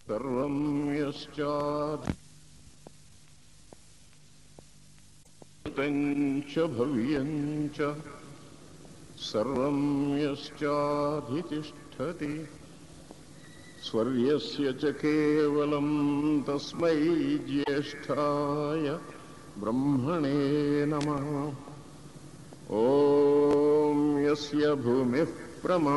सर्वं यश्चात् च भव्यं च सर्वं यश्चाधितिष्ठति स्वर्यस्य च केवलं तस्मै ज्येष्ठाय ब्रह्मणे नमः ॐ यस्य भूमिः प्रमा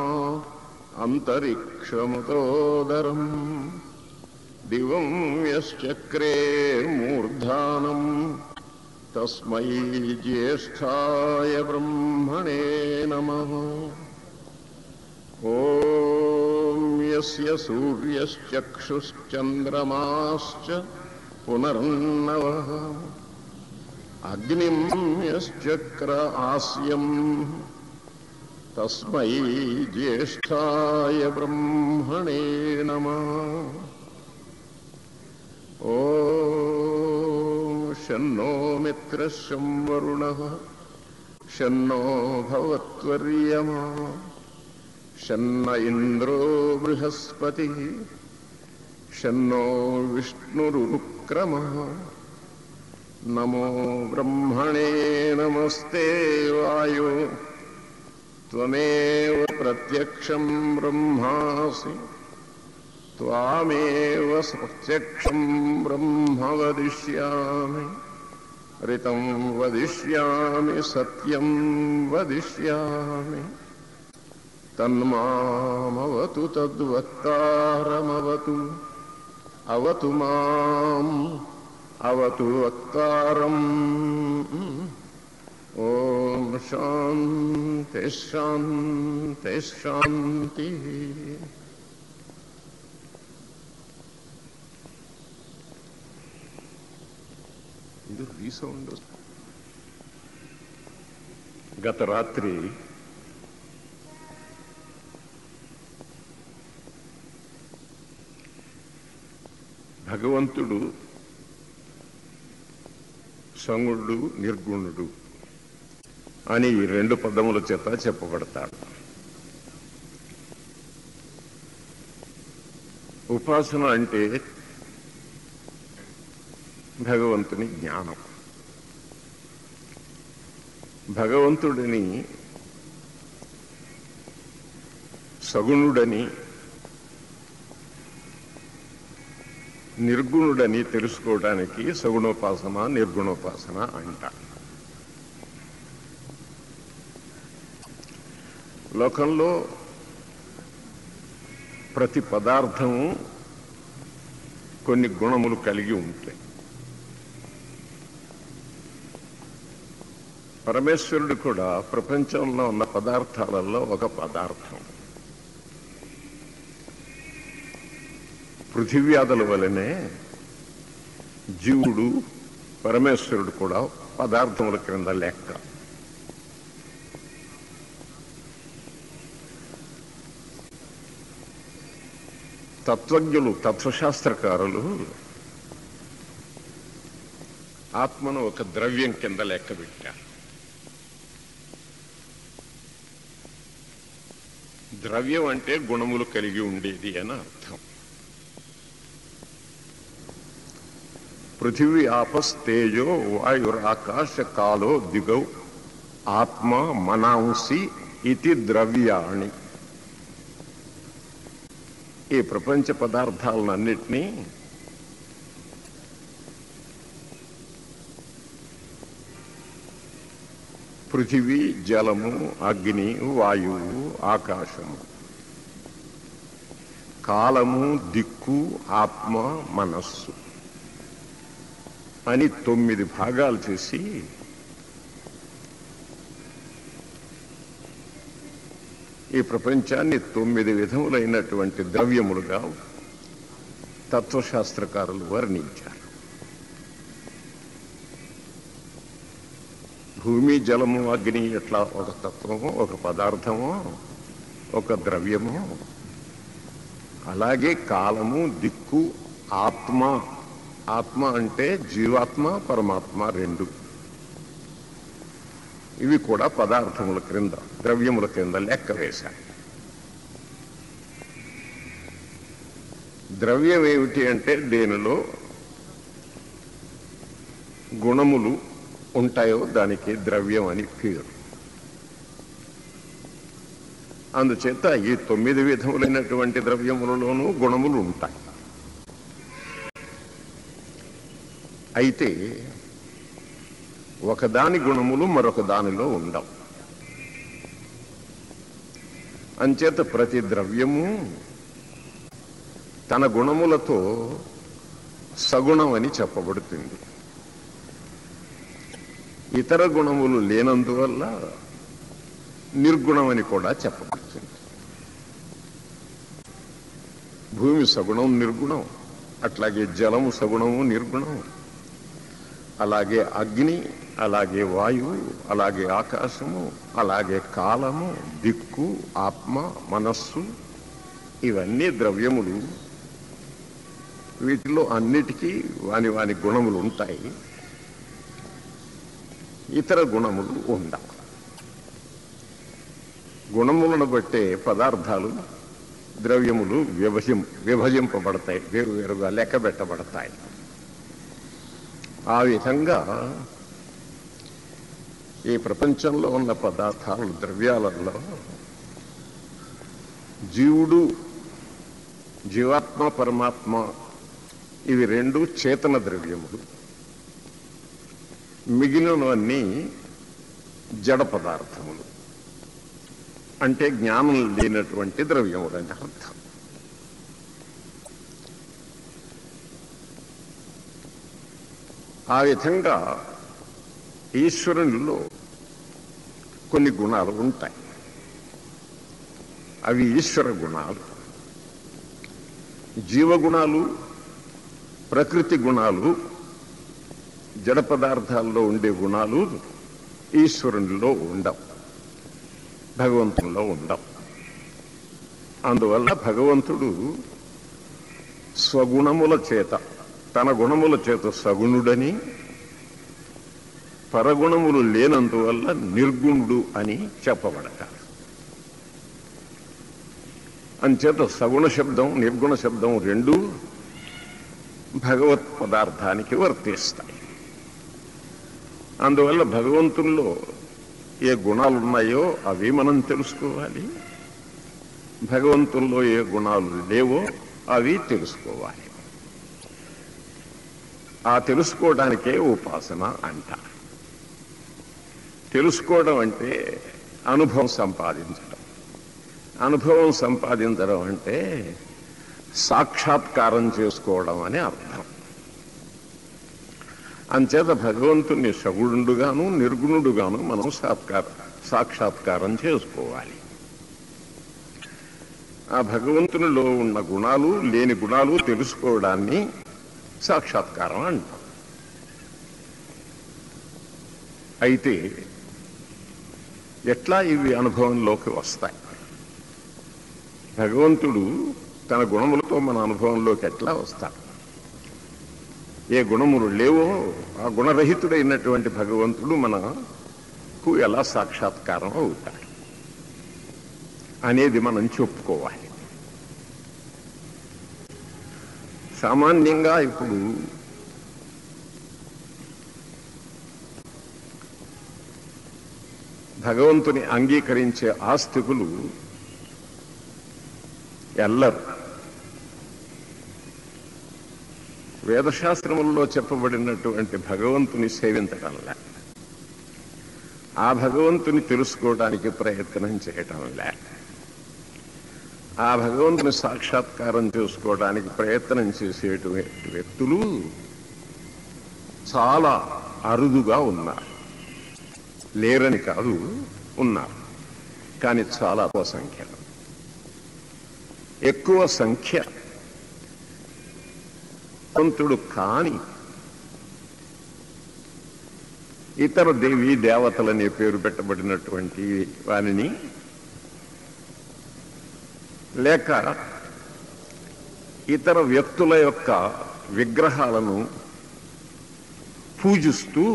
अन्तरिक्षमुतोदरम् दिवं यश्चक्रे मूर्धानम् तस्मै ज्येष्ठाय ब्रह्मणे नमः ॐ यस्य सूर्यश्चक्षुश्चन्द्रमाश्च पुनर्नवः अग्निं यश्चक्र आस्यम् तस्मै ज्येष्ठाय ब्रह्मणे नमः ॐ शन्नो मित्रशं वरुणः शन्नो भवत्वर्यमा शन्न इन्द्रो बृहस्पतिः शन्नो विष्णुरुक्रमः नमो ब्रह्मणे नमस्ते वायो त्वमेव प्रत्यक्षं ब्रह्मासि त्वामेव प्रत्यक्षं ब्रह्म वदिष्यामि ऋतं वदिष्यामि सत्यं वदिष्यामि तन्मामवतु तद्वक्तारमवतु अवतु माम् अवतु वक्तारम् ॐ शान्तिः शान्तिः शान्तिः ఇది రీసౌండ్ గత రాత్రి భగవంతుడు సంగుడు నిర్గుణుడు అని ఈ రెండు పదముల చేత చెప్పబడతాడు ఉపాసన అంటే భగవంతుని జ్ఞానం భగవంతుడిని సగుణుడని నిర్గుణుడని తెలుసుకోవడానికి సగుణోపాసన నిర్గుణోపాసన అంట లోకంలో ప్రతి పదార్థము కొన్ని గుణములు కలిగి ఉంటాయి పరమేశ్వరుడు కూడా ప్రపంచంలో ఉన్న పదార్థాలలో ఒక పదార్థం పృథివ్యాధుల వలనే జీవుడు పరమేశ్వరుడు కూడా పదార్థముల క్రింద లెక్క తత్వజ్ఞులు తత్వశాస్త్రకారులు ఆత్మను ఒక ద్రవ్యం కింద లెక్క పెట్టారు ద్రవ్యం అంటే గుణములు కలిగి ఉండేది అని అర్థం పృథివీ ఆపస్ తేజో వాయురాకాశ కాలో దిగౌ ఆత్మ మనాంసి ఇది ద్రవ్యాణి ఈ ప్రపంచ పదార్థాలన్నిటినీ పృథివీ జలము అగ్ని వాయువు ఆకాశము కాలము దిక్కు ఆత్మ మనస్సు అని తొమ్మిది భాగాలు చేసి ఈ ప్రపంచాన్ని తొమ్మిది విధములైనటువంటి ద్రవ్యములుగా తత్వశాస్త్రకారులు వర్ణించారు భూమి జలము అగ్ని ఎట్లా ఒక తత్వము ఒక పదార్థము ఒక ద్రవ్యము అలాగే కాలము దిక్కు ఆత్మ ఆత్మ అంటే జీవాత్మ పరమాత్మ రెండు ఇవి కూడా పదార్థముల క్రింద ద్రవ్యముల క్రింద లెక్క వేశారు ద్రవ్యం ఏమిటి అంటే దేనిలో గుణములు ఉంటాయో దానికి ద్రవ్యం అని పేరు అందుచేత ఈ తొమ్మిది విధములైనటువంటి ద్రవ్యములలోనూ గుణములు ఉంటాయి అయితే ఒకదాని గుణములు మరొక దానిలో ఉండవు అంచేత ప్రతి ద్రవ్యము తన గుణములతో సగుణం అని చెప్పబడుతుంది ఇతర గుణములు లేనందువల్ల నిర్గుణమని కూడా చెప్పబడుతుంది భూమి సగుణం నిర్గుణం అట్లాగే జలము సగుణము నిర్గుణం అలాగే అగ్ని అలాగే వాయువు అలాగే ఆకాశము అలాగే కాలము దిక్కు ఆత్మ మనస్సు ఇవన్నీ ద్రవ్యములు వీటిలో అన్నిటికీ వాని వాని గుణములు ఉంటాయి ఇతర గుణములు ఉండవు గుణములను బట్టే పదార్థాలు ద్రవ్యములు విభజిం విభజింపబడతాయి వేరు వేరుగా లెక్క పెట్టబడతాయి ఆ విధంగా ఈ ప్రపంచంలో ఉన్న పదార్థాలు ద్రవ్యాలలో జీవుడు జీవాత్మ పరమాత్మ ఇవి రెండు చేతన ద్రవ్యములు మిగిలినవన్నీ జడ పదార్థములు అంటే జ్ఞానం లేనటువంటి ద్రవ్యములని అర్థం ఆ విధంగా ఈశ్వరునిలో కొన్ని గుణాలు ఉంటాయి అవి ఈశ్వర గుణాలు జీవగుణాలు ప్రకృతి గుణాలు జడ పదార్థాల్లో ఉండే గుణాలు ఈశ్వరునిలో ఉండవు భగవంతునిలో ఉండవు అందువల్ల భగవంతుడు స్వగుణముల చేత తన గుణముల చేత సగుణుడని పరగుణములు లేనందువల్ల నిర్గుణుడు అని చెప్పబడతారు అంచేత సగుణ శబ్దం నిర్గుణ శబ్దం రెండు భగవత్ పదార్థానికి వర్తిస్తాయి అందువల్ల భగవంతుల్లో ఏ గుణాలు ఉన్నాయో అవి మనం తెలుసుకోవాలి భగవంతుల్లో ఏ గుణాలు లేవో అవి తెలుసుకోవాలి ఆ తెలుసుకోవడానికే ఉపాసన అంటారు తెలుసుకోవడం అంటే అనుభవం సంపాదించడం అనుభవం సంపాదించడం అంటే సాక్షాత్కారం చేసుకోవడం అని అర్థం అంచేత భగవంతుని సగుణుడుగాను నిర్గుణుడుగాను మనం సాత్కార సాక్షాత్కారం చేసుకోవాలి ఆ భగవంతునిలో ఉన్న గుణాలు లేని గుణాలు తెలుసుకోవడాన్ని సాక్షాత్కారం అంటాం అయితే ఎట్లా ఇవి అనుభవంలోకి వస్తాయి భగవంతుడు తన గుణములతో మన అనుభవంలోకి ఎట్లా వస్తాడు ఏ గుణములు లేవో ఆ గుణరహితుడైనటువంటి భగవంతుడు మనకు ఎలా సాక్షాత్కారం అవుతాడు అనేది మనం చెప్పుకోవాలి సామాన్యంగా ఇప్పుడు భగవంతుని అంగీకరించే ఆస్తికులు ఎల్లరు వేదశాస్త్రములలో చెప్పబడినటువంటి భగవంతుని సేవించడంలే ఆ భగవంతుని తెలుసుకోవడానికి ప్రయత్నం చేయటంలే ఆ భగవంతుని సాక్షాత్కారం చేసుకోవడానికి ప్రయత్నం చేసేటువంటి వ్యక్తులు చాలా అరుదుగా ఉన్నారు లేరని కాదు ఉన్నారు కానీ చాలా తక్కువ సంఖ్య ఎక్కువ సంఖ్య భగవంతుడు కాని ఇతర దేవి దేవతలనే పేరు పెట్టబడినటువంటి వారిని లేక ఇతర వ్యక్తుల యొక్క విగ్రహాలను పూజిస్తూ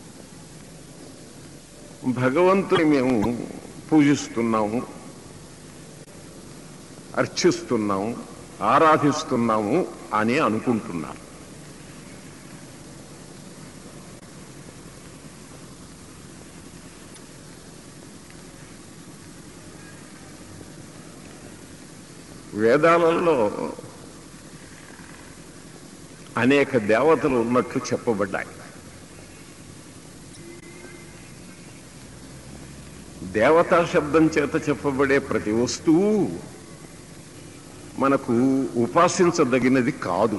భగవంతుని మేము పూజిస్తున్నాము అర్చిస్తున్నాము ఆరాధిస్తున్నాము అని అనుకుంటున్నారు వేదాలలో అనేక దేవతలు ఉన్నట్లు చెప్పబడ్డాయి దేవతా శబ్దం చేత చెప్పబడే ప్రతి వస్తువు మనకు ఉపాసించదగినది కాదు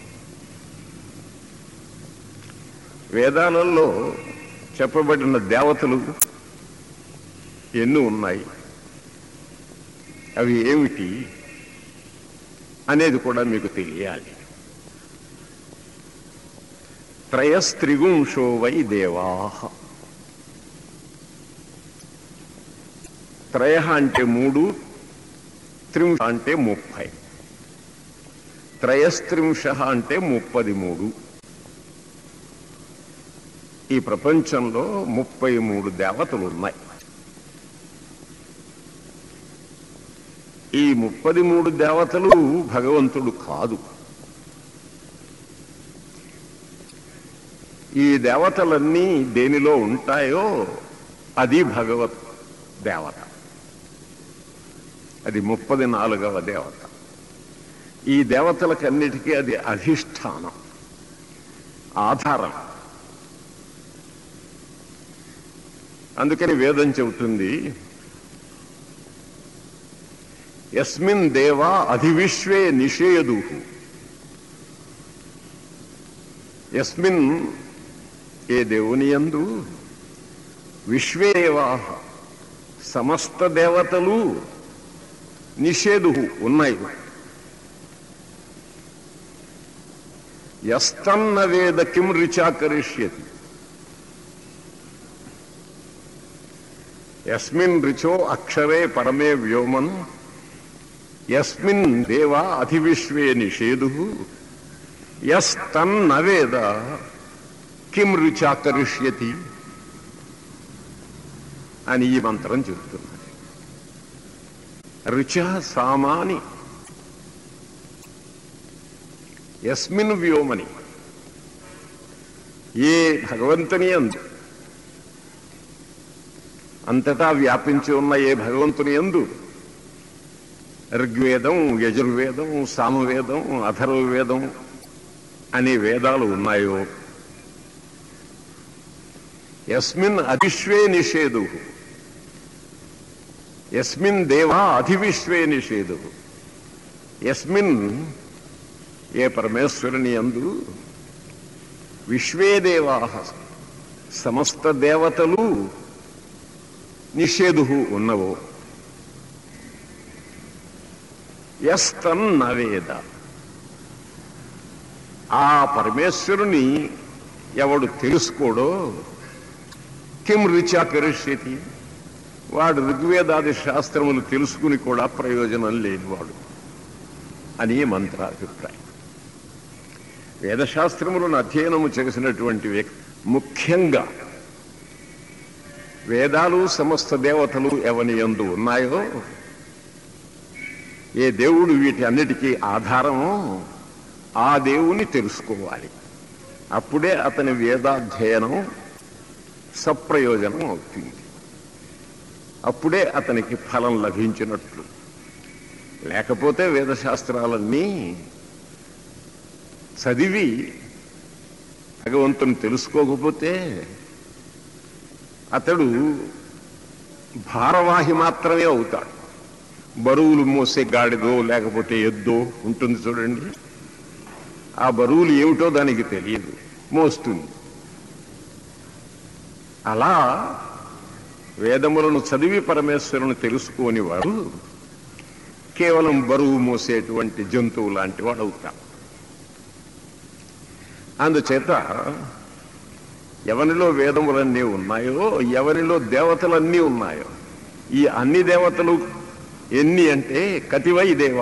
వేదాలలో చెప్పబడిన దేవతలు ఎన్ని ఉన్నాయి అవి ఏమిటి అనేది కూడా మీకు తెలియాలి త్రయస్త్రిగుంశో వై దేవా త్రయ అంటే మూడు త్రింశ అంటే ముప్పై త్రయస్త్రింశ అంటే ముప్పది మూడు ఈ ప్రపంచంలో ముప్పై మూడు దేవతలు ఉన్నాయి ఈ ముప్పది మూడు దేవతలు భగవంతుడు కాదు ఈ దేవతలన్నీ దేనిలో ఉంటాయో అది భగవత్ దేవత అది ముప్పది నాలుగవ దేవత ఈ దేవతలకన్నిటికీ అది అధిష్టానం ఆధారం అందుకని వేదం చెబుతుంది యస్మిన్ దేవా అధివిశ్వే నిషేదు యస్మిన్ ఏ దేవుని యందు విశ్వేవా సమస్త దేవతలు నిషేధు ఉన్నాయి యస్తన్న వేద కిం రిచాకరిష్యతి యస్మిన్ రిచో అక్షరే పరమే వ్యోమన్ యస్మిన్ దేవా అధివిశ్వే నిషేధు యస్తన్న వేద కిం రుచాకరిష్యతి అని ఈ మంత్రం చెబుతున్నది రుచ సామాని యస్మిన్ వ్యోమని ఏ భగవంతుని అందు అంతటా వ్యాపించి ఉన్న ఏ భగవంతుని ఎందు ఋగ్వేదం యజుర్వేదం సామవేదం అథర్వవేదం అనే వేదాలు ఉన్నాయో యస్మిన్ అధిశ్వే నిషేధు యస్మిన్ దేవా అధివిశ్వే నిషేధు యస్మిన్ ఏ పరమేశ్వరుని అందు విశ్వే దేవా సమస్త దేవతలు నిషేధు ఉన్నవో యస్తన్నవేద ఆ పరమేశ్వరుని ఎవడు తెలుసుకోడో కిం రుచా కరిష్యతి వాడు ఋగ్వేదాది శాస్త్రములు తెలుసుకుని కూడా ప్రయోజనం లేనివాడు అని మంత్రాభిప్రాయం వేదశాస్త్రములను అధ్యయనము చేసినటువంటి వ్యక్తి ముఖ్యంగా వేదాలు సమస్త దేవతలు ఎవని ఎందు ఉన్నాయో ఏ దేవుడు వీటి అన్నిటికీ ఆధారమో ఆ దేవుని తెలుసుకోవాలి అప్పుడే అతని వేదాధ్యయనం సప్రయోజనం అవుతుంది అప్పుడే అతనికి ఫలం లభించినట్లు లేకపోతే వేదశాస్త్రాలన్నీ చదివి భగవంతుని తెలుసుకోకపోతే అతడు భారవాహి మాత్రమే అవుతాడు బరువులు మోసే గాడిదో లేకపోతే ఎద్దో ఉంటుంది చూడండి ఆ బరువులు ఏమిటో దానికి తెలియదు మోస్తుంది అలా వేదములను చదివి పరమేశ్వరుని తెలుసుకోని వాడు కేవలం బరువు మోసేటువంటి జంతువు లాంటి వాడు అవుతాడు అందుచేత ఎవరిలో వేదములన్నీ ఉన్నాయో ఎవరిలో దేవతలన్నీ ఉన్నాయో ఈ అన్ని దేవతలు ఎన్ని అంటే కతివై దేవా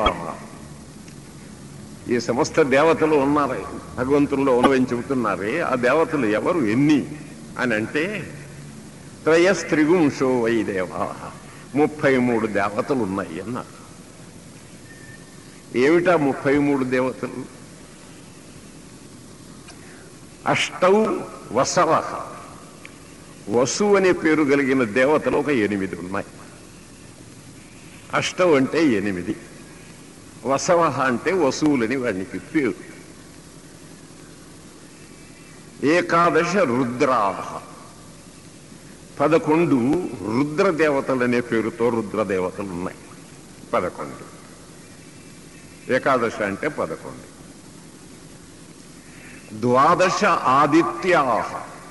ఈ సమస్త దేవతలు ఉన్నారు భగవంతుల్లో ఉన్నవని చెబుతున్నారే ఆ దేవతలు ఎవరు ఎన్ని అని అంటే త్రయస్త్రిగుంశో వై దేవా ముప్పై మూడు దేవతలు ఉన్నాయి అన్నారు ఏమిటా ముప్పై మూడు దేవతలు అష్టౌ వసవ వసు అనే పేరు కలిగిన దేవతలు ఒక ఎనిమిది ఉన్నాయి అష్టం అంటే ఎనిమిది వసవ అంటే వసువులని వాడికి పేరు ఏకాదశ రుద్రాహ పదకొండు రుద్ర దేవతలనే పేరుతో రుద్ర దేవతలు ఉన్నాయి పదకొండు ఏకాదశ అంటే పదకొండు ద్వాదశ ఆదిత్యాహ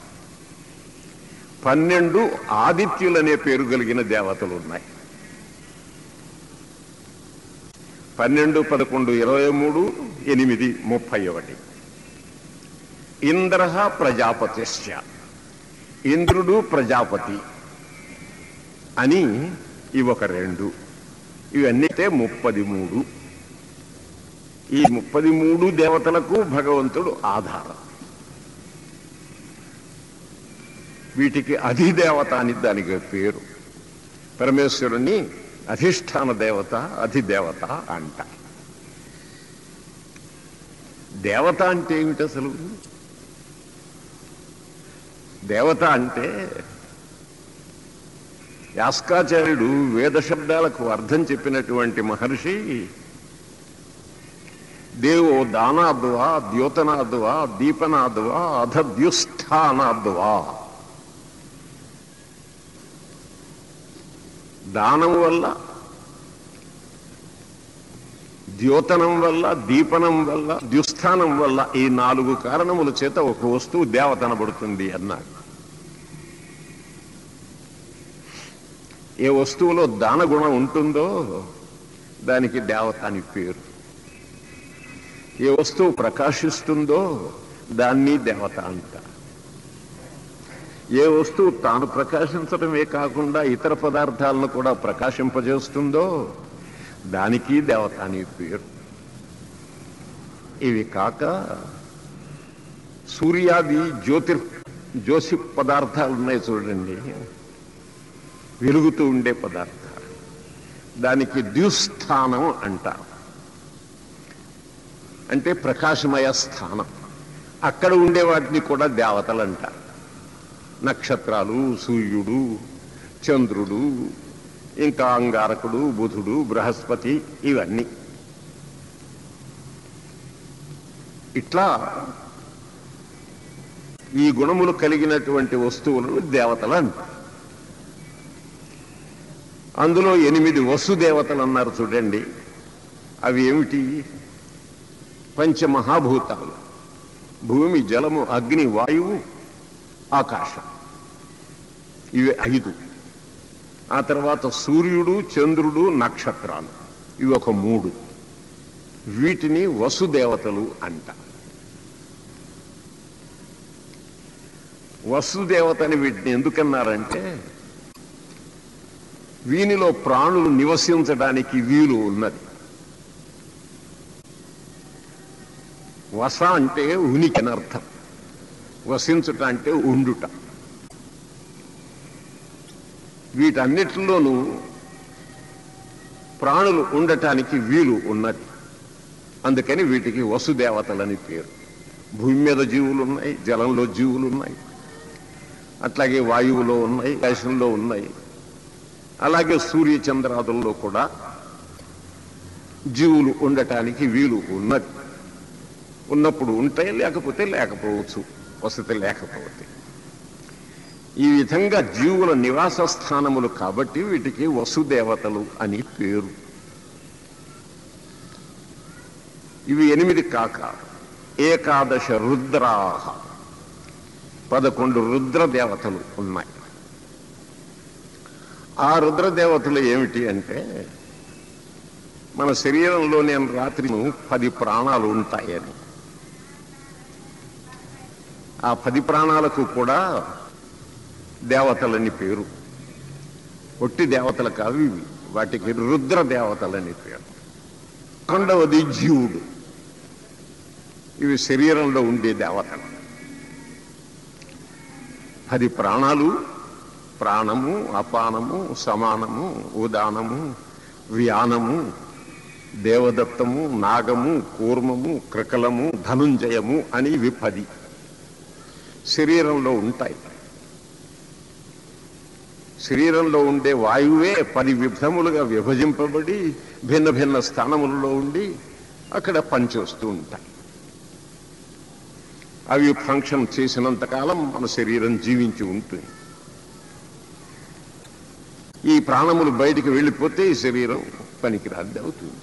పన్నెండు ఆదిత్యులనే పేరు కలిగిన దేవతలు ఉన్నాయి పన్నెండు పదకొండు ఇరవై మూడు ఎనిమిది ముప్పై ఒకటి ఇంద్ర ప్రజాపతిశ్చ ఇంద్రుడు ప్రజాపతి అని ఇవి ఒక రెండు ఇవన్నీ అయితే ముప్పది మూడు ఈ ముప్పది మూడు దేవతలకు భగవంతుడు ఆధారం వీటికి అధిదేవత అని దానికి పేరు పరమేశ్వరుని అధిష్టాన దేవత అధిదేవత అంట దేవత అంటే ఏమిటి అసలు దేవత అంటే యాస్కాచార్యుడు వేద శబ్దాలకు అర్థం చెప్పినటువంటి మహర్షి దేవో దానాద్వా ద్యోతనాద్వా దీపనాద్వా అధద్యుస్థానాద్వా దానం వల్ల ద్యోతనం వల్ల దీపనం వల్ల ద్యుస్థానం వల్ల ఈ నాలుగు కారణముల చేత ఒక వస్తువు దేవతనబడుతుంది అన్నాడు ఏ వస్తువులో దాన గుణం ఉంటుందో దానికి దేవత అని పేరు ఏ వస్తువు ప్రకాశిస్తుందో దాన్ని దేవత అంటారు ఏ వస్తువు తాను ప్రకాశించడమే కాకుండా ఇతర పదార్థాలను కూడా ప్రకాశింపజేస్తుందో దానికి దేవత అని పేరు ఇవి కాక సూర్యాది జ్యోతిర్ జ్యోసి పదార్థాలు ఉన్నాయి చూడండి వెలుగుతూ ఉండే పదార్థాలు దానికి ద్యుస్థానం అంటారు అంటే ప్రకాశమయ స్థానం అక్కడ ఉండే వాటిని కూడా దేవతలు అంటారు నక్షత్రాలు సూర్యుడు చంద్రుడు ఇంకా అంగారకుడు బుధుడు బృహస్పతి ఇవన్నీ ఇట్లా ఈ గుణములు కలిగినటువంటి వస్తువులను దేవతలు అంటారు అందులో ఎనిమిది వసుదేవతలు అన్నారు చూడండి అవి ఏమిటి పంచమహాభూతాలు భూమి జలము అగ్ని వాయువు ఆకాశం ఇవి ఐదు ఆ తర్వాత సూర్యుడు చంద్రుడు నక్షత్రాలు ఇవి ఒక మూడు వీటిని వసుదేవతలు అంట వసుదేవతని వీటిని ఎందుకన్నారంటే వీనిలో ప్రాణులు నివసించడానికి వీలు ఉన్నది వస అంటే ఉనికి అని అర్థం వసించుట అంటే ఉండుట వీటన్నిటిలోనూ ప్రాణులు ఉండటానికి వీలు ఉన్నది అందుకని వీటికి వసుదేవతలని పేరు భూమి మీద జీవులు ఉన్నాయి జలంలో జీవులు ఉన్నాయి అట్లాగే వాయువులో ఉన్నాయి ఆకాశంలో ఉన్నాయి అలాగే సూర్య చంద్రాదుల్లో కూడా జీవులు ఉండటానికి వీలు ఉన్నది ఉన్నప్పుడు ఉంటాయి లేకపోతే లేకపోవచ్చు వసతి లేకపోతే ఈ విధంగా జీవుల నివాస స్థానములు కాబట్టి వీటికి వసుదేవతలు అని పేరు ఇవి ఎనిమిది కాక ఏకాదశ రుద్రాహ పదకొండు రుద్ర దేవతలు ఉన్నాయి ఆ రుద్ర దేవతలు ఏమిటి అంటే మన శరీరంలో నేను రాత్రి పది ప్రాణాలు ఉంటాయని ఆ పది ప్రాణాలకు కూడా దేవతలని పేరు ఒట్టి దేవతలు కావు ఇవి వాటికి రుద్ర దేవతలని పేరు రెండవది జీవుడు ఇవి శరీరంలో ఉండే దేవతలు పది ప్రాణాలు ప్రాణము అపానము సమానము ఉదానము వ్యానము దేవదత్తము నాగము కూర్మము క్రకలము ధనుంజయము అని ఇవి పది శరీరంలో ఉంటాయి శరీరంలో ఉండే వాయువే పది విధములుగా విభజింపబడి భిన్న భిన్న స్థానములలో ఉండి అక్కడ పనిచేస్తూ ఉంటాయి అవి ఫంక్షన్ చేసినంత కాలం మన శరీరం జీవించి ఉంటుంది ఈ ప్రాణములు బయటికి వెళ్ళిపోతే ఈ శరీరం పనికిరాద్ది అవుతుంది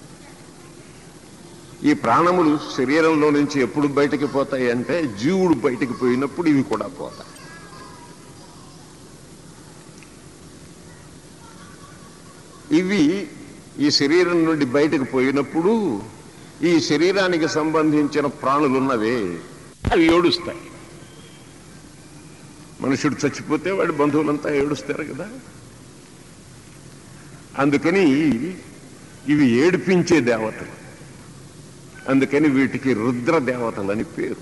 ఈ ప్రాణములు శరీరంలో నుంచి ఎప్పుడు బయటికి పోతాయి అంటే జీవుడు బయటికి పోయినప్పుడు ఇవి కూడా పోతాయి ఇవి ఈ శరీరం నుండి బయటకు పోయినప్పుడు ఈ శరీరానికి సంబంధించిన ప్రాణులున్నవే అవి ఏడుస్తాయి మనుషుడు చచ్చిపోతే వాడి బంధువులంతా ఏడుస్తారు కదా అందుకని ఇవి ఏడిపించే దేవతలు అందుకని వీటికి రుద్ర దేవతలని పేరు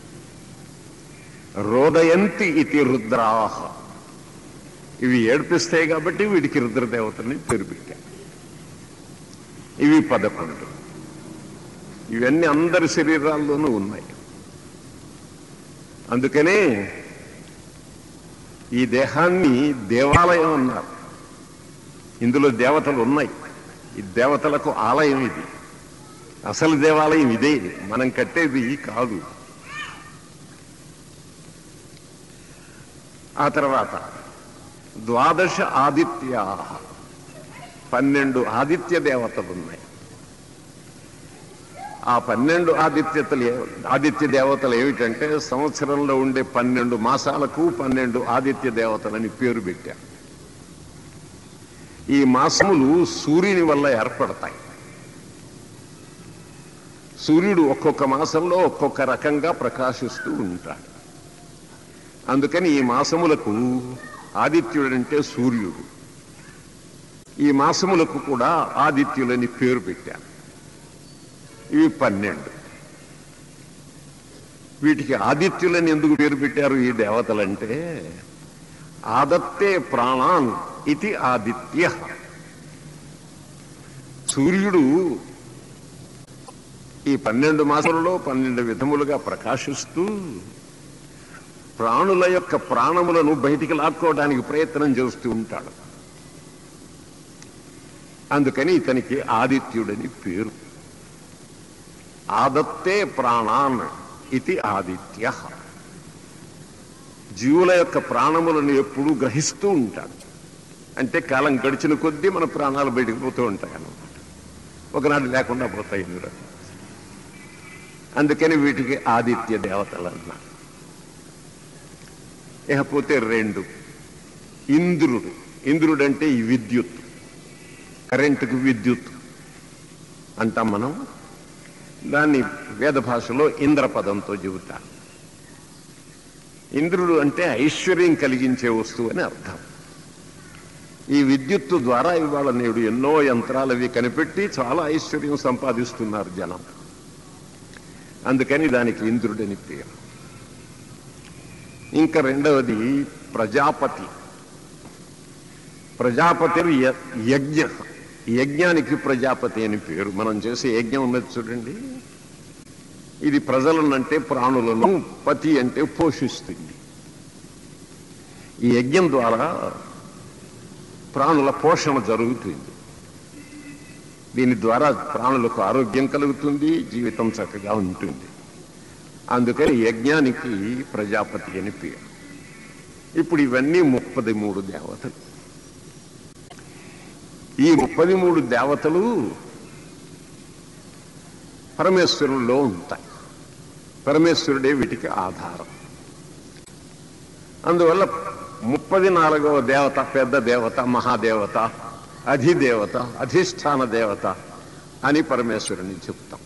రోదయంతి ఇది రుద్రాహ ఇవి ఏడిపిస్తాయి కాబట్టి వీటికి రుద్రదేవతని పేరు పెట్టారు ఇవి పదకొండు ఇవన్నీ అందరి శరీరాల్లోనూ ఉన్నాయి అందుకనే ఈ దేహాన్ని దేవాలయం అన్నారు ఇందులో దేవతలు ఉన్నాయి ఈ దేవతలకు ఆలయం ఇది అసలు దేవాలయం ఇదే మనం కట్టేది కాదు ఆ తర్వాత ద్వాదశ ఆదిత్య పన్నెండు ఆదిత్య దేవతలు ఉన్నాయి ఆ పన్నెండు ఆదిత్యతలు ఏ- ఆదిత్య దేవతలు ఏమిటంటే సంవత్సరంలో ఉండే పన్నెండు మాసాలకు పన్నెండు ఆదిత్య దేవతలని పేరు పెట్టారు ఈ మాసములు సూర్యుని వల్ల ఏర్పడతాయి సూర్యుడు ఒక్కొక్క మాసంలో ఒక్కొక్క రకంగా ప్రకాశిస్తూ ఉంటాడు అందుకని ఈ మాసములకు ఆదిత్యుడంటే సూర్యుడు ఈ మాసములకు కూడా ఆదిత్యులని పేరు పెట్టారు ఇవి పన్నెండు వీటికి ఆదిత్యులని ఎందుకు పేరు పెట్టారు ఈ దేవతలంటే ఆదత్తే ప్రాణాన్ ఇది ఆదిత్య సూర్యుడు ఈ పన్నెండు మాసాలలో పన్నెండు విధములుగా ప్రకాశిస్తూ ప్రాణుల యొక్క ప్రాణములను బయటికి లాక్కోవడానికి ప్రయత్నం చేస్తూ ఉంటాడు అందుకని ఇతనికి ఆదిత్యుడని పేరు ఆదత్తే ప్రాణాన్ ఇది ఆదిత్య జీవుల యొక్క ప్రాణములను ఎప్పుడూ గ్రహిస్తూ ఉంటాడు అంటే కాలం గడిచిన కొద్దీ మన ప్రాణాలు బయటికి పోతూ ఉంటాయి అన్నమాట ఒకనాడు లేకుండా పోతాయి ఇందులో అందుకని వీటికి ఆదిత్య దేవతలు అన్నారు ఇకపోతే రెండు ఇంద్రుడు ఇంద్రుడు అంటే ఈ విద్యుత్ కరెంటుకు విద్యుత్ అంటాం మనం దాన్ని వేద భాషలో ఇంద్ర పదంతో చెబుతారు ఇంద్రుడు అంటే ఐశ్వర్యం కలిగించే వస్తువు అని అర్థం ఈ విద్యుత్తు ద్వారా ఇవాళ నేడు ఎన్నో యంత్రాలు అవి కనిపెట్టి చాలా ఐశ్వర్యం సంపాదిస్తున్నారు జనం అందుకని దానికి ఇంద్రుడని పేరు ఇంకా రెండవది ప్రజాపతి ప్రజాపతి య- యజ్ఞ యజ్ఞానికి ప్రజాపతి అని పేరు మనం చేసే యజ్ఞం ఉన్నది చూడండి ఇది ప్రజలనంటే ప్రాణులను పతి అంటే పోషిస్తుంది ఈ యజ్ఞం ద్వారా ప్రాణుల పోషణ జరుగుతుంది దీని ద్వారా ప్రాణులకు ఆరోగ్యం కలుగుతుంది జీవితం చక్కగా ఉంటుంది అందుకని యజ్ఞానికి ప్రజాపతి అని పేరు ఇప్పుడు ఇవన్నీ ముప్పది మూడు దేవతలు ఈ ముప్పది మూడు దేవతలు పరమేశ్వరుల్లో ఉంటాయి పరమేశ్వరుడే వీటికి ఆధారం అందువల్ల ముప్పది నాలుగవ దేవత పెద్ద దేవత మహాదేవత అధిదేవత అధిష్టాన దేవత అని పరమేశ్వరుని చెప్తాం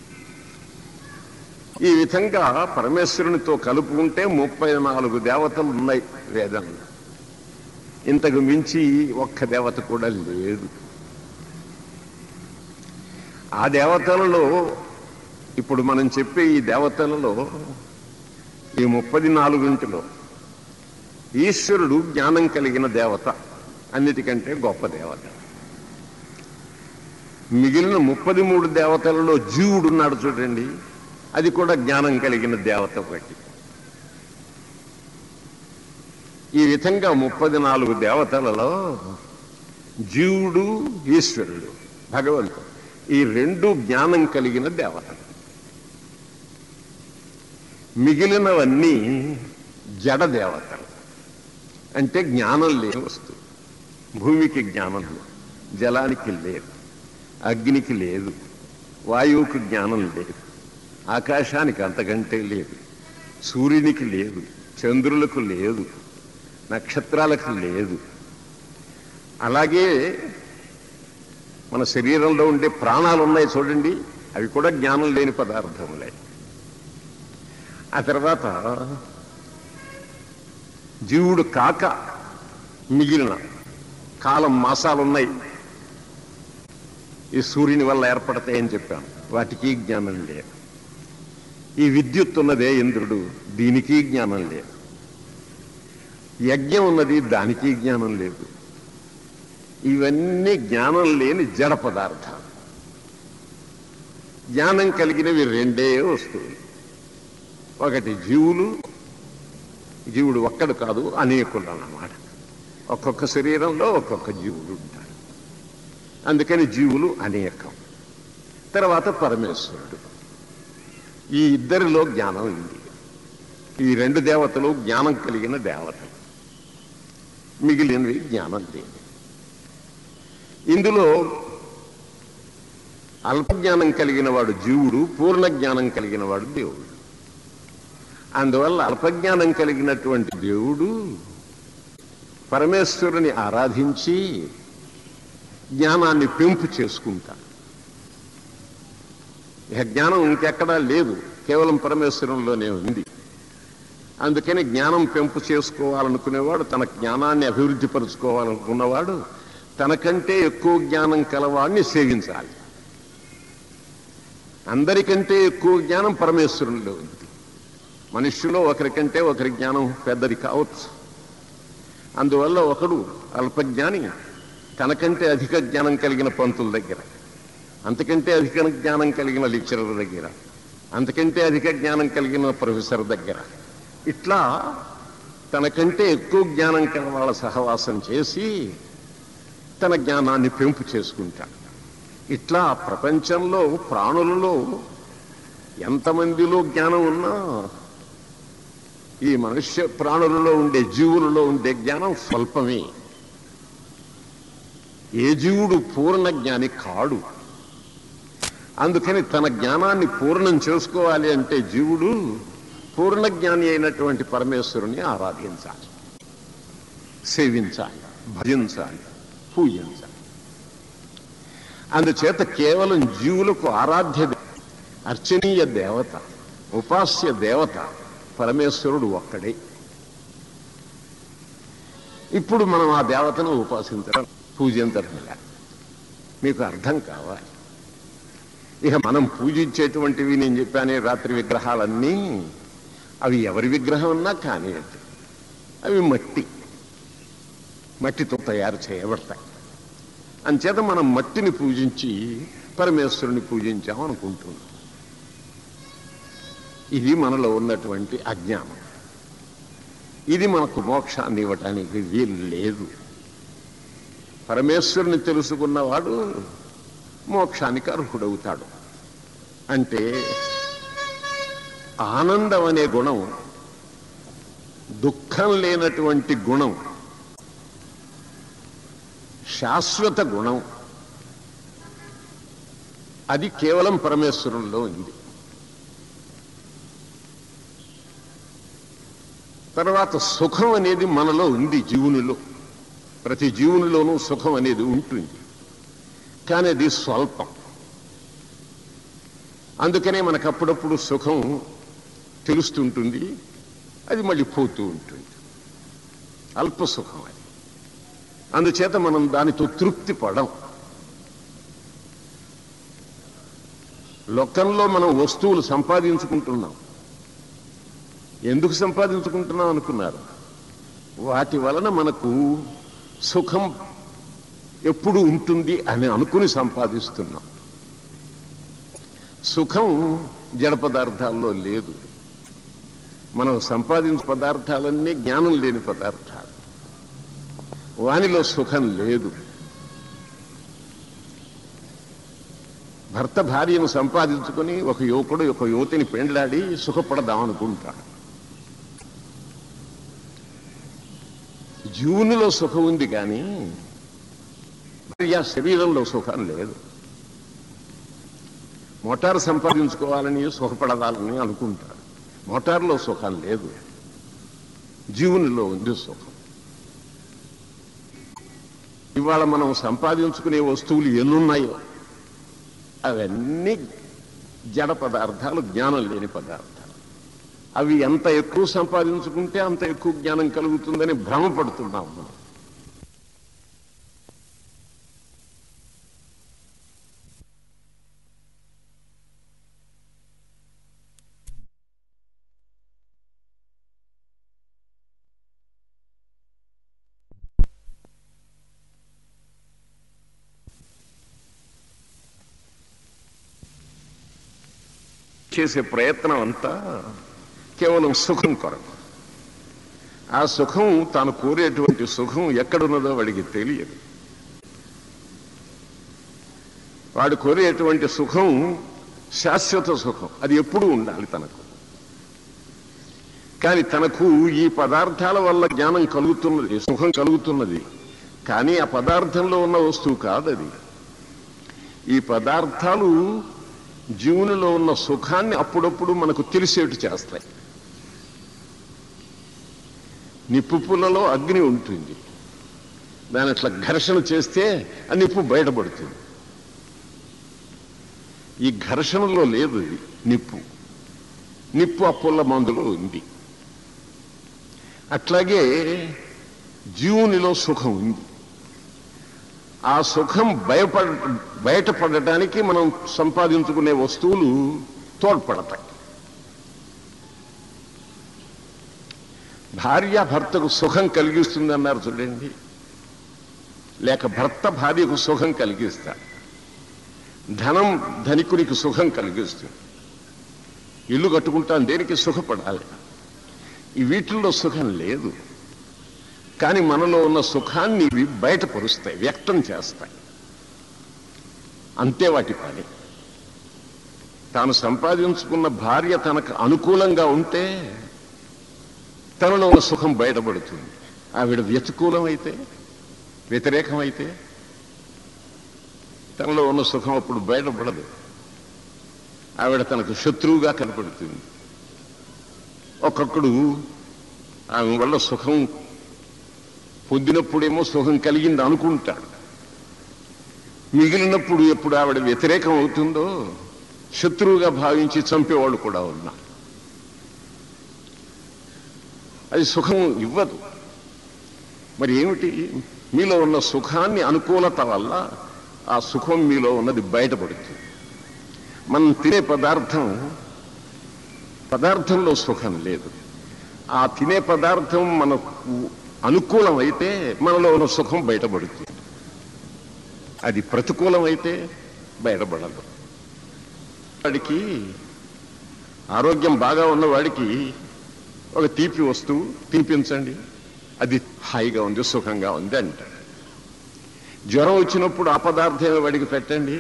ఈ విధంగా పరమేశ్వరునితో కలుపుకుంటే ముప్పై నాలుగు దేవతలు ఉన్నాయి వేదంలో ఇంతకు మించి ఒక్క దేవత కూడా లేదు ఆ దేవతలలో ఇప్పుడు మనం చెప్పే ఈ దేవతలలో ఈ ముప్పది నాలుగింటిలో ఈశ్వరుడు జ్ఞానం కలిగిన దేవత అన్నిటికంటే గొప్ప దేవత మిగిలిన ముప్పది మూడు దేవతలలో జీవుడు ఉన్నాడు చూడండి అది కూడా జ్ఞానం కలిగిన దేవత ఒకటి ఈ విధంగా ముప్పది నాలుగు దేవతలలో జీవుడు ఈశ్వరుడు భగవంతుడు ఈ రెండు జ్ఞానం కలిగిన దేవతలు మిగిలినవన్నీ జడ దేవతలు అంటే జ్ఞానం లేని వస్తువు భూమికి జ్ఞానం లేదు జలానికి లేదు అగ్నికి లేదు వాయువుకు జ్ఞానం లేదు ఆకాశానికి అంతకంటే లేదు సూర్యునికి లేదు చంద్రులకు లేదు నక్షత్రాలకు లేదు అలాగే మన శరీరంలో ఉండే ప్రాణాలు ఉన్నాయి చూడండి అవి కూడా జ్ఞానం లేని పదార్థములే ఆ తర్వాత జీవుడు కాక మిగిలిన కాలం మాసాలున్నాయి ఈ సూర్యుని వల్ల ఏర్పడతాయని చెప్పాను వాటికి జ్ఞానం లేదు ఈ విద్యుత్ ఉన్నదే ఇంద్రుడు దీనికి జ్ఞానం లేదు యజ్ఞం ఉన్నది దానికి జ్ఞానం లేదు ఇవన్నీ జ్ఞానం లేని జడ పదార్థాలు జ్ఞానం కలిగినవి రెండే వస్తువులు ఒకటి జీవులు జీవుడు ఒక్కడు కాదు అనేకులు అన్నమాట ఒక్కొక్క శరీరంలో ఒక్కొక్క జీవుడు ఉంటాడు అందుకని జీవులు అనేకం తర్వాత పరమేశ్వరుడు ఈ ఇద్దరిలో జ్ఞానం ఉంది ఈ రెండు దేవతలు జ్ఞానం కలిగిన దేవతలు మిగిలినవి జ్ఞానం లేని ఇందులో అల్పజ్ఞానం కలిగిన వాడు జీవుడు పూర్ణ జ్ఞానం కలిగిన వాడు దేవుడు అందువల్ల అల్పజ్ఞానం కలిగినటువంటి దేవుడు పరమేశ్వరుని ఆరాధించి జ్ఞానాన్ని పెంపు చేసుకుంటాడు ఇక జ్ఞానం ఇంకెక్కడా లేదు కేవలం పరమేశ్వరంలోనే ఉంది అందుకని జ్ఞానం పెంపు చేసుకోవాలనుకునేవాడు తన జ్ఞానాన్ని అభివృద్ధి పరుచుకోవాలనుకున్నవాడు తనకంటే ఎక్కువ జ్ఞానం కలవాడిని సేవించాలి అందరికంటే ఎక్కువ జ్ఞానం పరమేశ్వరునిలో ఉంది మనుష్యులో ఒకరికంటే ఒకరి జ్ఞానం పెద్దది కావచ్చు అందువల్ల ఒకడు అల్పజ్ఞాని తనకంటే అధిక జ్ఞానం కలిగిన పంతుల దగ్గర అంతకంటే అధిక జ్ఞానం కలిగిన లెక్చరర్ దగ్గర అంతకంటే అధిక జ్ఞానం కలిగిన ప్రొఫెసర్ దగ్గర ఇట్లా తనకంటే ఎక్కువ జ్ఞానం కలిగిన వాళ్ళ సహవాసం చేసి తన జ్ఞానాన్ని పెంపు చేసుకుంటాడు ఇట్లా ప్రపంచంలో ప్రాణులలో ఎంతమందిలో జ్ఞానం ఉన్నా ఈ మనుష్య ప్రాణులలో ఉండే జీవులలో ఉండే జ్ఞానం స్వల్పమే ఏ జీవుడు పూర్ణ జ్ఞాని కాడు అందుకని తన జ్ఞానాన్ని పూర్ణం చేసుకోవాలి అంటే జీవుడు పూర్ణ జ్ఞాని అయినటువంటి పరమేశ్వరుని ఆరాధించాలి సేవించాలి భజించాలి పూజించాలి అందుచేత కేవలం జీవులకు ఆరాధ్య దే- అర్చనీయ దేవత ఉపాస్య దేవత పరమేశ్వరుడు ఒక్కడే ఇప్పుడు మనం ఆ దేవతను ఉపాసించడం పూజించడం లే. మీకు అర్థం కావాలి ఇక మనం పూజించేటువంటివి నేను చెప్పానే రాత్రి విగ్రహాలన్నీ అవి ఎవరి విగ్రహం ఉన్నా కానివ్వండి అవి మట్టి మట్టితో తయారు చేయబడతాయి అంచేత మనం మట్టిని పూజించి పరమేశ్వరుని పూజించాం అనుకుంటున్నాం ఇది మనలో ఉన్నటువంటి అజ్ఞానం ఇది మనకు మోక్షాన్ని ఇవ్వటానికి వీలు లేదు పరమేశ్వరుని తెలుసుకున్నవాడు మోక్షానికి అర్హుడవుతాడు అంటే ఆనందం అనే గుణం దుఃఖం లేనటువంటి గుణం శాశ్వత గుణం అది కేవలం పరమేశ్వరంలో ఉంది తర్వాత సుఖం అనేది మనలో ఉంది జీవునిలో ప్రతి జీవునిలోనూ సుఖం అనేది ఉంటుంది కానీ అది స్వల్పం అందుకనే మనకు అప్పుడప్పుడు సుఖం తెలుస్తుంటుంది అది మళ్ళీ పోతూ ఉంటుంది అల్ప సుఖం అది అందుచేత మనం దానితో తృప్తి పడం లోకంలో మనం వస్తువులు సంపాదించుకుంటున్నాం ఎందుకు సంపాదించుకుంటున్నాం అనుకున్నారు వాటి వలన మనకు సుఖం ఎప్పుడు ఉంటుంది అని అనుకుని సంపాదిస్తున్నాం సుఖం జడ పదార్థాల్లో లేదు మనం సంపాదించే పదార్థాలన్నీ జ్ఞానం లేని పదార్థాలు వానిలో సుఖం లేదు భర్త భార్యను సంపాదించుకొని ఒక యువకుడు ఒక యువతిని పెండ్లాడి సుఖపడదాం అనుకుంటాడు జీవునిలో సుఖం ఉంది కానీ భార్య శరీరంలో సుఖం లేదు మోటార్ సంపాదించుకోవాలని సుఖపడదాలని అనుకుంటాడు మోటార్లో సుఖం లేదు జీవునిలో ఉంది సుఖం ఇవాళ మనం సంపాదించుకునే వస్తువులు ఎన్నున్నాయో అవన్నీ జడ పదార్థాలు జ్ఞానం లేని పదార్థాలు అవి ఎంత ఎక్కువ సంపాదించుకుంటే అంత ఎక్కువ జ్ఞానం కలుగుతుందని భ్రమపడుతున్నాం మనం చేసే ప్రయత్నం అంతా కేవలం సుఖం కొరకు ఆ సుఖం తాను కోరేటువంటి సుఖం ఎక్కడున్నదో వాడికి తెలియదు వాడు కోరేటువంటి సుఖం శాశ్వత సుఖం అది ఎప్పుడూ ఉండాలి తనకు కానీ తనకు ఈ పదార్థాల వల్ల జ్ఞానం కలుగుతున్నది సుఖం కలుగుతున్నది కానీ ఆ పదార్థంలో ఉన్న వస్తువు కాదు అది ఈ పదార్థాలు జీవునిలో ఉన్న సుఖాన్ని అప్పుడప్పుడు మనకు తెలిసేట్టు చేస్తాయి నిప్పు పుల్లలో అగ్ని ఉంటుంది దాని అట్లా ఘర్షణ చేస్తే ఆ నిప్పు బయటపడుతుంది ఈ ఘర్షణలో లేదు ఇది నిప్పు నిప్పు ఆ పుల్ల మందులో ఉంది అట్లాగే జీవునిలో సుఖం ఉంది ఆ సుఖం భయపడ బయటపడటానికి మనం సంపాదించుకునే వస్తువులు తోడ్పడతాయి భార్య భర్తకు సుఖం కలిగిస్తుంది అన్నారు చూడండి లేక భర్త భార్యకు సుఖం కలిగిస్తాడు ధనం ధనికునికి సుఖం కలిగిస్తుంది ఇల్లు కట్టుకుంటాను దేనికి సుఖపడాలి ఈ వీటిల్లో సుఖం లేదు కానీ మనలో ఉన్న సుఖాన్ని ఇవి బయటపరుస్తాయి వ్యక్తం చేస్తాయి అంతే వాటి పని తాను సంపాదించుకున్న భార్య తనకు అనుకూలంగా ఉంటే తనలో ఉన్న సుఖం బయటపడుతుంది ఆవిడ వ్యతికూలమైతే వ్యతిరేకమైతే తనలో ఉన్న సుఖం అప్పుడు బయటపడదు ఆవిడ తనకు శత్రువుగా కనపడుతుంది ఒక్కొక్కడు ఆమె వల్ల సుఖం పొందినప్పుడేమో సుఖం కలిగింది అనుకుంటాడు మిగిలినప్పుడు ఎప్పుడు ఆవిడ వ్యతిరేకం అవుతుందో శత్రువుగా భావించి చంపేవాళ్ళు కూడా ఉన్నారు అది సుఖం ఇవ్వదు మరి ఏమిటి మీలో ఉన్న సుఖాన్ని అనుకూలత వల్ల ఆ సుఖం మీలో ఉన్నది బయటపడుతుంది మనం తినే పదార్థం పదార్థంలో సుఖం లేదు ఆ తినే పదార్థం మనకు అనుకూలం అయితే మనలో ఉన్న సుఖం బయటపడుతుంది అది ప్రతికూలం అయితే బయటపడదు వాడికి ఆరోగ్యం బాగా ఉన్నవాడికి ఒక తీపి వస్తువు తినిపించండి అది హాయిగా ఉంది సుఖంగా ఉంది అంటాడు జ్వరం వచ్చినప్పుడు ఆ పదార్థమే వాడికి పెట్టండి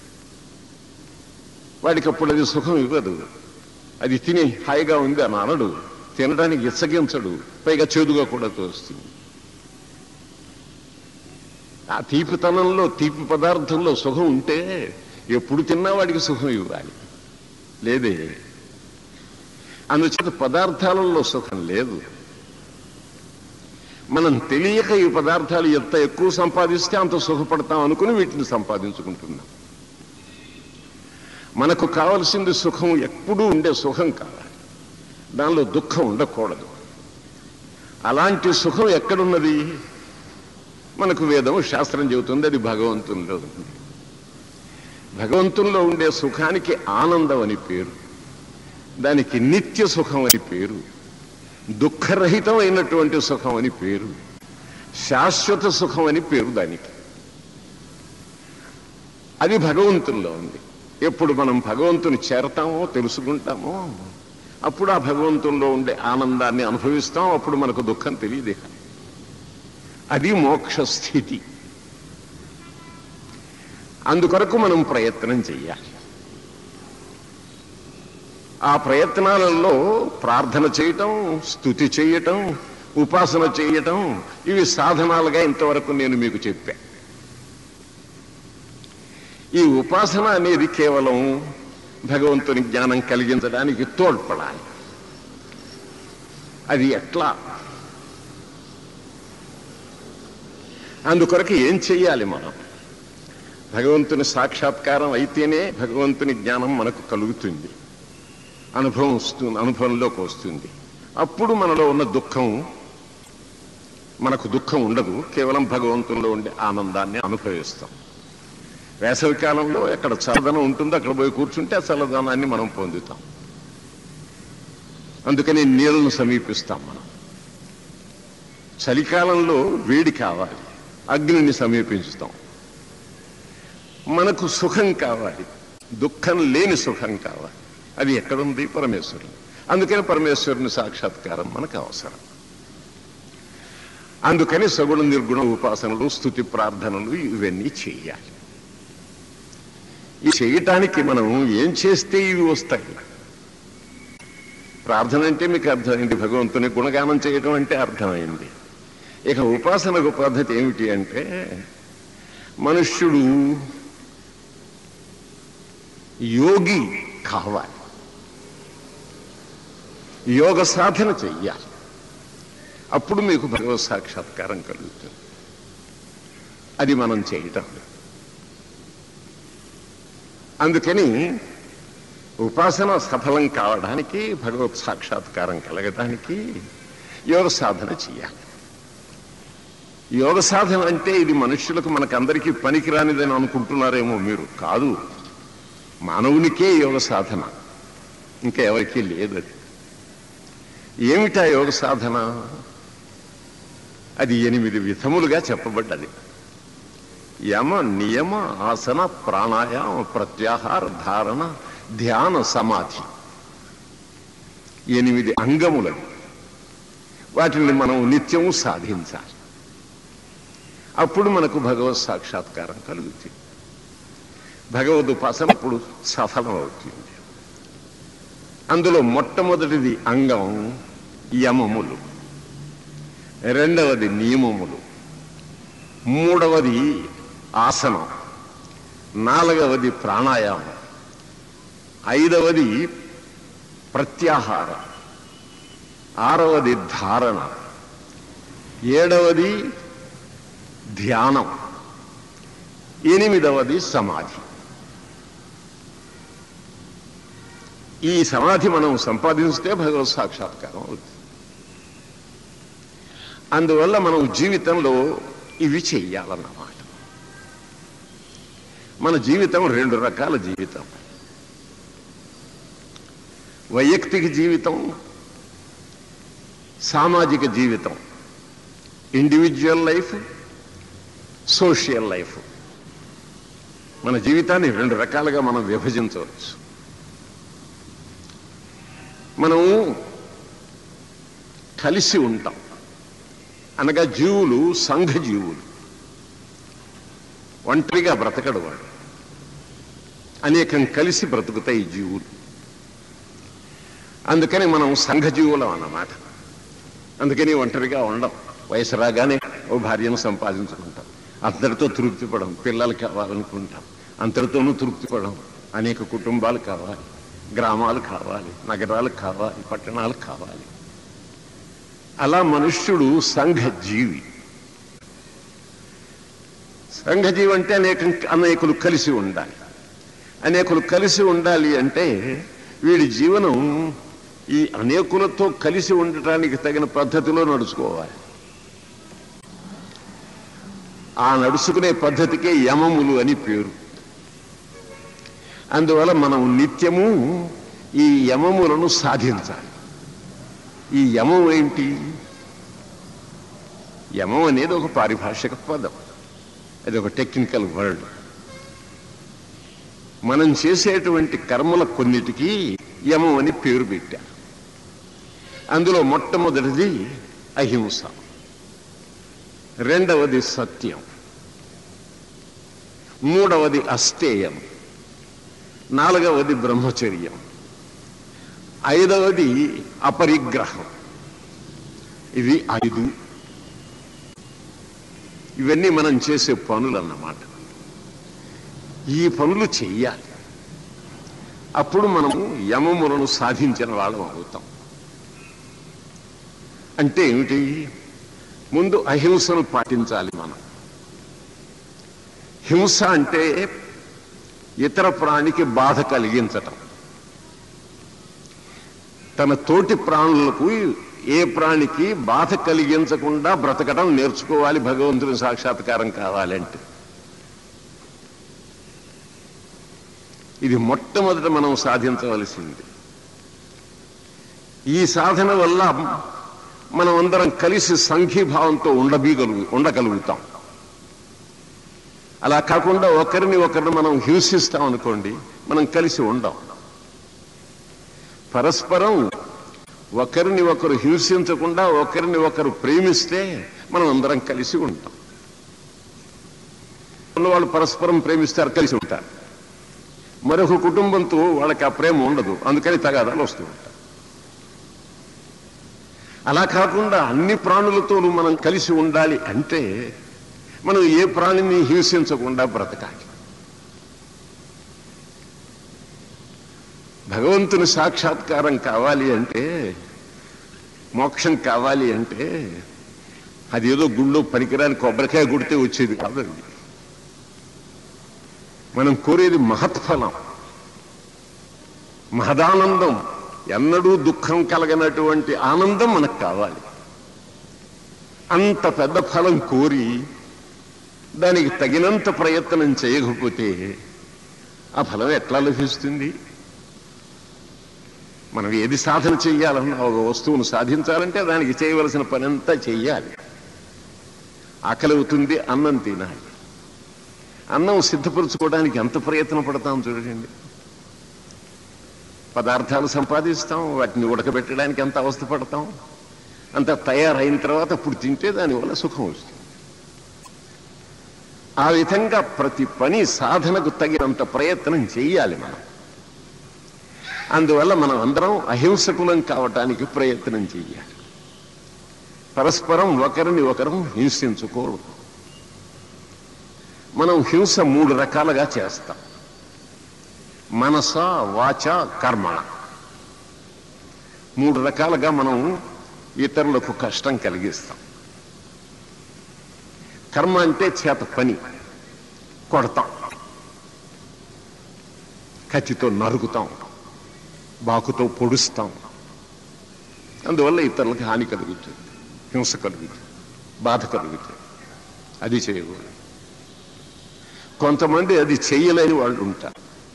వాడికి అప్పుడు అది సుఖం ఇవ్వదు అది తిని హాయిగా ఉంది అని అనడు తినడానికి ఇచ్చగించడు పైగా చేదుగా కూడా తోస్తుంది ఆ తీపితనంలో తీపి పదార్థంలో సుఖం ఉంటే ఎప్పుడు తిన్నా వాడికి సుఖం ఇవ్వాలి లేదే అందుచేత పదార్థాలలో సుఖం లేదు మనం తెలియక ఈ పదార్థాలు ఎంత ఎక్కువ సంపాదిస్తే అంత సుఖపడతాం అనుకుని వీటిని సంపాదించుకుంటున్నాం మనకు కావలసింది సుఖం ఎప్పుడూ ఉండే సుఖం కావాలి దానిలో దుఃఖం ఉండకూడదు అలాంటి సుఖం ఎక్కడున్నది మనకు వేదం శాస్త్రం చెబుతుంది అది భగవంతునిలో ఉంది భగవంతునిలో ఉండే సుఖానికి ఆనందం అని పేరు దానికి నిత్య సుఖం అని పేరు దుఃఖరహితమైనటువంటి సుఖం అని పేరు శాశ్వత సుఖం అని పేరు దానికి అది భగవంతుల్లో ఉంది ఎప్పుడు మనం భగవంతుని చేరతామో తెలుసుకుంటామో అప్పుడు ఆ భగవంతుల్లో ఉండే ఆనందాన్ని అనుభవిస్తాం అప్పుడు మనకు దుఃఖం తెలియదు ఇక. అది మోక్ష స్థితి అందుకొరకు మనం ప్రయత్నం చెయ్యాలి ఆ ప్రయత్నాలలో ప్రార్థన చేయటం స్థుతి చేయటం ఉపాసన చేయటం ఇవి సాధనాలుగా ఇంతవరకు నేను మీకు చెప్పా ఈ ఉపాసన అనేది కేవలం భగవంతుని జ్ఞానం కలిగించడానికి తోడ్పడాలి అది ఎట్లా అందుకొరకు ఏం చెయ్యాలి మనం భగవంతుని సాక్షాత్కారం అయితేనే భగవంతుని జ్ఞానం మనకు కలుగుతుంది అనుభవం వస్తుంది అనుభవంలోకి వస్తుంది అప్పుడు మనలో ఉన్న దుఃఖం మనకు దుఃఖం ఉండదు కేవలం భగవంతుల్లో ఉండే ఆనందాన్ని అనుభవిస్తాం వేసవి కాలంలో ఎక్కడ చల్లదనం ఉంటుందో అక్కడ పోయి కూర్చుంటే ఆ చల్లదనాన్ని మనం పొందుతాం అందుకని నీళ్ళను సమీపిస్తాం మనం చలికాలంలో వేడి కావాలి అగ్నిని సమీపించుతాం మనకు సుఖం కావాలి దుఃఖం లేని సుఖం కావాలి అది ఎక్కడుంది పరమేశ్వరుడు అందుకని పరమేశ్వరుని సాక్షాత్కారం మనకు అవసరం అందుకని సగుణ నిర్గుణ ఉపాసనలు స్థుతి ప్రార్థనలు ఇవన్నీ చేయాలి ఈ చేయటానికి మనం ఏం చేస్తే ఇవి వస్తాయి ప్రార్థన అంటే మీకు అర్థమైంది భగవంతుని గుణగానం చేయటం అంటే అర్థమైంది ఇక ఉపాసనకు పద్ధతి ఏమిటి అంటే మనుష్యుడు యోగి కావాలి యోగ సాధన చెయ్యాలి అప్పుడు మీకు భగవత్ సాక్షాత్కారం కలుగుతుంది అది మనం చేయటం లేదు. అందుకని ఉపాసన సఫలం కావడానికి భగవత్ సాక్షాత్కారం కలగడానికి యోగ సాధన చేయాలి యోగ సాధన అంటే ఇది మనుష్యులకు మనకందరికీ పనికిరానిదని అనుకుంటున్నారేమో మీరు కాదు మానవునికే యోగ సాధన ఇంకా ఎవరికీ లేదు అది ఏమిటా యోగ సాధన అది ఎనిమిది విధములుగా చెప్పబడ్డది యమ నియమ ఆసన ప్రాణాయామ ప్రత్యాహార ధారణ ధ్యాన సమాధి ఎనిమిది అంగములు వాటిని మనం నిత్యము సాధించాలి అప్పుడు మనకు భగవత్ సాక్షాత్కారం కలుగుతుంది భగవద్ ఉపాసన అప్పుడు సఫలం అవుతుంది అందులో మొట్టమొదటిది అంగం యమములు రెండవది నియమములు మూడవది ఆసనం నాలుగవది ప్రాణాయామం ఐదవది ప్రత్యాహారం ఆరవది ధారణ ఏడవది ధ్యానం ఎనిమిదవది సమాధి ఈ సమాధి మనం సంపాదించితే భగవత్ సాక్షాత్కారం అవుతుంది అందువల్ల మనం జీవితంలో ఇవి చెయ్యాలన్నమాట మన జీవితం రెండు రకాల జీవితం వైయక్తిక జీవితం సామాజిక జీవితం ఇండివిజువల్ లైఫ్ సోషల్ లైఫ్ మన జీవితాన్ని రెండు రకాలుగా మనం విభజించవచ్చు మనం కలిసి ఉంటాం అనగా జీవులు సంఘ జీవులు ఒంటరిగా బ్రతకడు వాడు అనేకం కలిసి బ్రతుకుతాయి జీవులు అందుకని మనం సంఘ జీవులం అన్నమాట అందుకని ఒంటరిగా ఉండం వయసు రాగానే ఓ భార్యను సంపాదించుకుంటాం అందరితో తృప్తి పడం పిల్లలు కావాలనుకుంటాం అందరితోనూ తృప్తి పడం అనేక కుటుంబాలు కావాలి గ్రామాలు కావాలి నగరాలు కావాలి పట్టణాలు కావాలి అలా మనుష్యుడు సంఘ జీవి సంఘజీవి అంటే అనేక అనేకులు కలిసి ఉండాలి అనేకులు కలిసి ఉండాలి అంటే వీడి జీవనం ఈ అనేకులతో కలిసి ఉండటానికి తగిన పద్ధతిలో నడుచుకోవాలి ఆ నడుచుకునే పద్ధతికే యమములు అని పేరు అందువల్ల మనం నిత్యము ఈ యమములను సాధించాలి ఈ యమం ఏంటి యమం అనేది ఒక పారిభాషిక పదం అది ఒక టెక్నికల్ వర్డ్ మనం చేసేటువంటి కర్మల కొన్నిటికి యమం అని పేరు పెట్టారు అందులో మొట్టమొదటిది అహింస రెండవది సత్యం మూడవది అస్తేయం నాలుగవది బ్రహ్మచర్యం ఐదవది అపరిగ్రహం ఇది ఐదు ఇవన్నీ మనం చేసే పనులు అన్నమాట ఈ పనులు చెయ్యాలి అప్పుడు మనము యమములను సాధించిన వాళ్ళం అవుతాం అంటే ఏమిటి ముందు అహింసను పాటించాలి మనం హింస అంటే ఇతర ప్రాణికి బాధ కలిగించటం తన తోటి ప్రాణులకు ఏ ప్రాణికి బాధ కలిగించకుండా బ్రతకడం నేర్చుకోవాలి భగవంతుని సాక్షాత్కారం కావాలంటే ఇది మొట్టమొదట మనం సాధించవలసింది ఈ సాధన వల్ల మనం అందరం కలిసి సంఘీభావంతో ఉండబీగలుగు ఉండగలుగుతాం అలా కాకుండా ఒకరిని ఒకరిని మనం హింసిస్తాం అనుకోండి మనం కలిసి ఉండం పరస్పరం ఒకరిని ఒకరు హింసించకుండా ఒకరిని ఒకరు ప్రేమిస్తే మనం అందరం కలిసి ఉంటాం వాళ్ళు పరస్పరం ప్రేమిస్తారు కలిసి ఉంటారు మరొక కుటుంబంతో వాళ్ళకి ఆ ప్రేమ ఉండదు అందుకని తగాదాలు వస్తూ ఉంటాయి అలా కాకుండా అన్ని ప్రాణులతోనూ మనం కలిసి ఉండాలి అంటే మనం ఏ ప్రాణిని హింసించకుండా బ్రతకాలి భగవంతుని సాక్షాత్కారం కావాలి అంటే మోక్షం కావాలి అంటే అది ఏదో గుళ్ళో పనికిరాని కొబ్బరికాయ కొడితే వచ్చేది కాదండి మనం కోరేది మహత్ఫలం మహదానందం ఎన్నడూ దుఃఖం కలగనటువంటి ఆనందం మనకు కావాలి అంత పెద్ద ఫలం కోరి దానికి తగినంత ప్రయత్నం చేయకపోతే ఆ ఫలం ఎట్లా లభిస్తుంది మనం ఏది సాధన చెయ్యాలన్నా ఒక వస్తువును సాధించాలంటే దానికి చేయవలసిన పని అంతా చెయ్యాలి ఆకలి అవుతుంది అన్నం తినాలి అన్నం సిద్ధపరచుకోవడానికి ఎంత ప్రయత్నం పడతాం చూడండి పదార్థాలు సంపాదిస్తాం వాటిని ఉడకబెట్టడానికి ఎంత అవస్థ పడతాం అంత తయారైన తర్వాత అప్పుడు తింటే దానివల్ల సుఖం వస్తుంది ఆ విధంగా ప్రతి పని సాధనకు తగినంత ప్రయత్నం చెయ్యాలి మనం అందువల్ల మనం అందరం అహింసకులం కావటానికి ప్రయత్నం చెయ్యాలి పరస్పరం ఒకరిని ఒకరం హింసించుకోరు మనం హింస మూడు రకాలుగా చేస్తాం మనస వాచ కర్మణ మూడు రకాలుగా మనం ఇతరులకు కష్టం కలిగిస్తాం కర్మ అంటే చేత పని కొడతాం కత్తితో నరుకుతాం బాకుతో పొడుస్తాం అందువల్ల ఇతరులకు హాని కలుగుతుంది హింస కలుగుతుంది బాధ కలుగుతుంది అది చేయకూడదు కొంతమంది అది చేయలేని వాళ్ళు ఉంటారు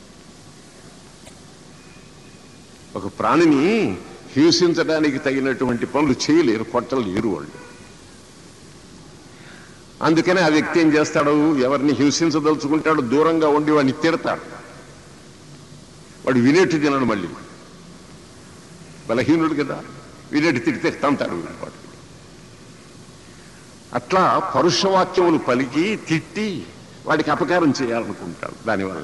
ఒక ప్రాణిని హింసించడానికి తగినటువంటి పనులు చేయలేరు కొట్టలేరు వాళ్ళు అందుకనే ఆ వ్యక్తి ఏం చేస్తాడు ఎవరిని హింసించదలుచుకుంటాడు దూరంగా ఉండి వాడిని తిడతాడు వాడు వినేట్టు తినడు మళ్ళీ బలహీనుడు కదా వినేట్టు తిడితే తంతాడు వాడు అట్లా పరుషవాక్యములు పలికి తిట్టి వాడికి అపకారం చేయాలనుకుంటాడు దానివల్ల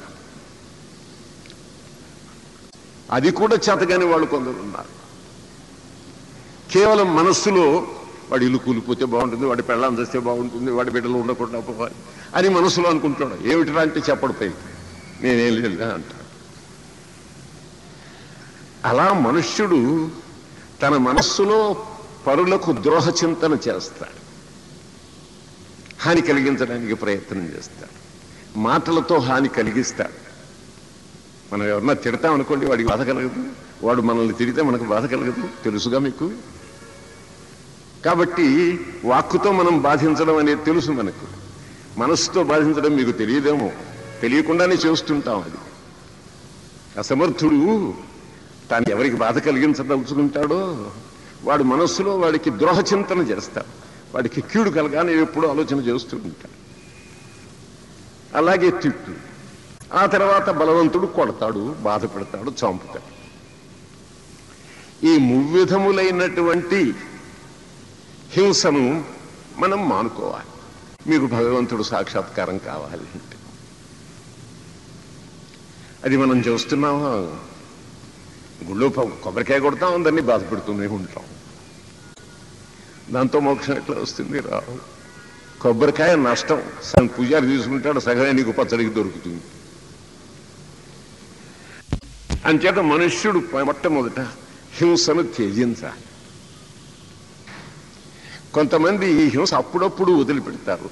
అది కూడా చేతగాని వాళ్ళు కొందరు ఉన్నారు కేవలం మనస్సులో వాడి ఇల్లు కూలిపోతే బాగుంటుంది వాడి పెళ్ళం చేస్తే బాగుంటుంది వాడి బిడ్డలు ఉండకుండా పోవాలి అని మనసులో అనుకుంటాడు ఏమిటిరా అంటే చెప్పడు పై నేనేం లేదు అంటాడు అలా మనుష్యుడు తన మనస్సులో పరులకు ద్రోహ చింతన చేస్తాడు హాని కలిగించడానికి ప్రయత్నం చేస్తాడు మాటలతో హాని కలిగిస్తాడు మనం ఎవరన్నా తిడతాం అనుకోండి వాడికి బాధ కలగదు వాడు మనల్ని తిడితే మనకు బాధ కలగదు తెలుసుగా మీకు కాబట్టి వాక్కుతో మనం బాధించడం అనేది తెలుసు మనకు మనస్సుతో బాధించడం మీకు తెలియదేమో తెలియకుండానే చేస్తుంటాం అది అసమర్థుడు తాను ఎవరికి బాధ కలిగించదలుచుకుంటాడో వాడు మనస్సులో వాడికి ద్రోహ చింతన చేస్తాడు వాడికి కీడు కలగానే ఎప్పుడూ ఆలోచన చేస్తూ ఉంటాడు అలాగే తిట్టు ఆ తర్వాత బలవంతుడు కొడతాడు బాధ పెడతాడు చంపుతాడు ఈ మువ్విధములైనటువంటి హింసను మనం మానుకోవాలి మీకు భగవంతుడు సాక్షాత్కారం కావాలి అంటే అది మనం చూస్తున్నామా గుళ్ళో ప- కొబ్బరికాయ కొడతాం అందరినీ బాధ పెడుతూనే ఉంటాం దాంతో మోక్షం ఎట్లా వస్తుంది రావు కొబ్బరికాయ నష్టం సగం పూజారి తీసుకుంటాడు సగమే నీకు పచ్చడికి దొరుకుతుంది అంచేత మనుష్యుడు మొట్టమొదట హింసను త్యజించాలి కొంతమంది ఈ హింస అప్పుడప్పుడు వదిలిపెడతారు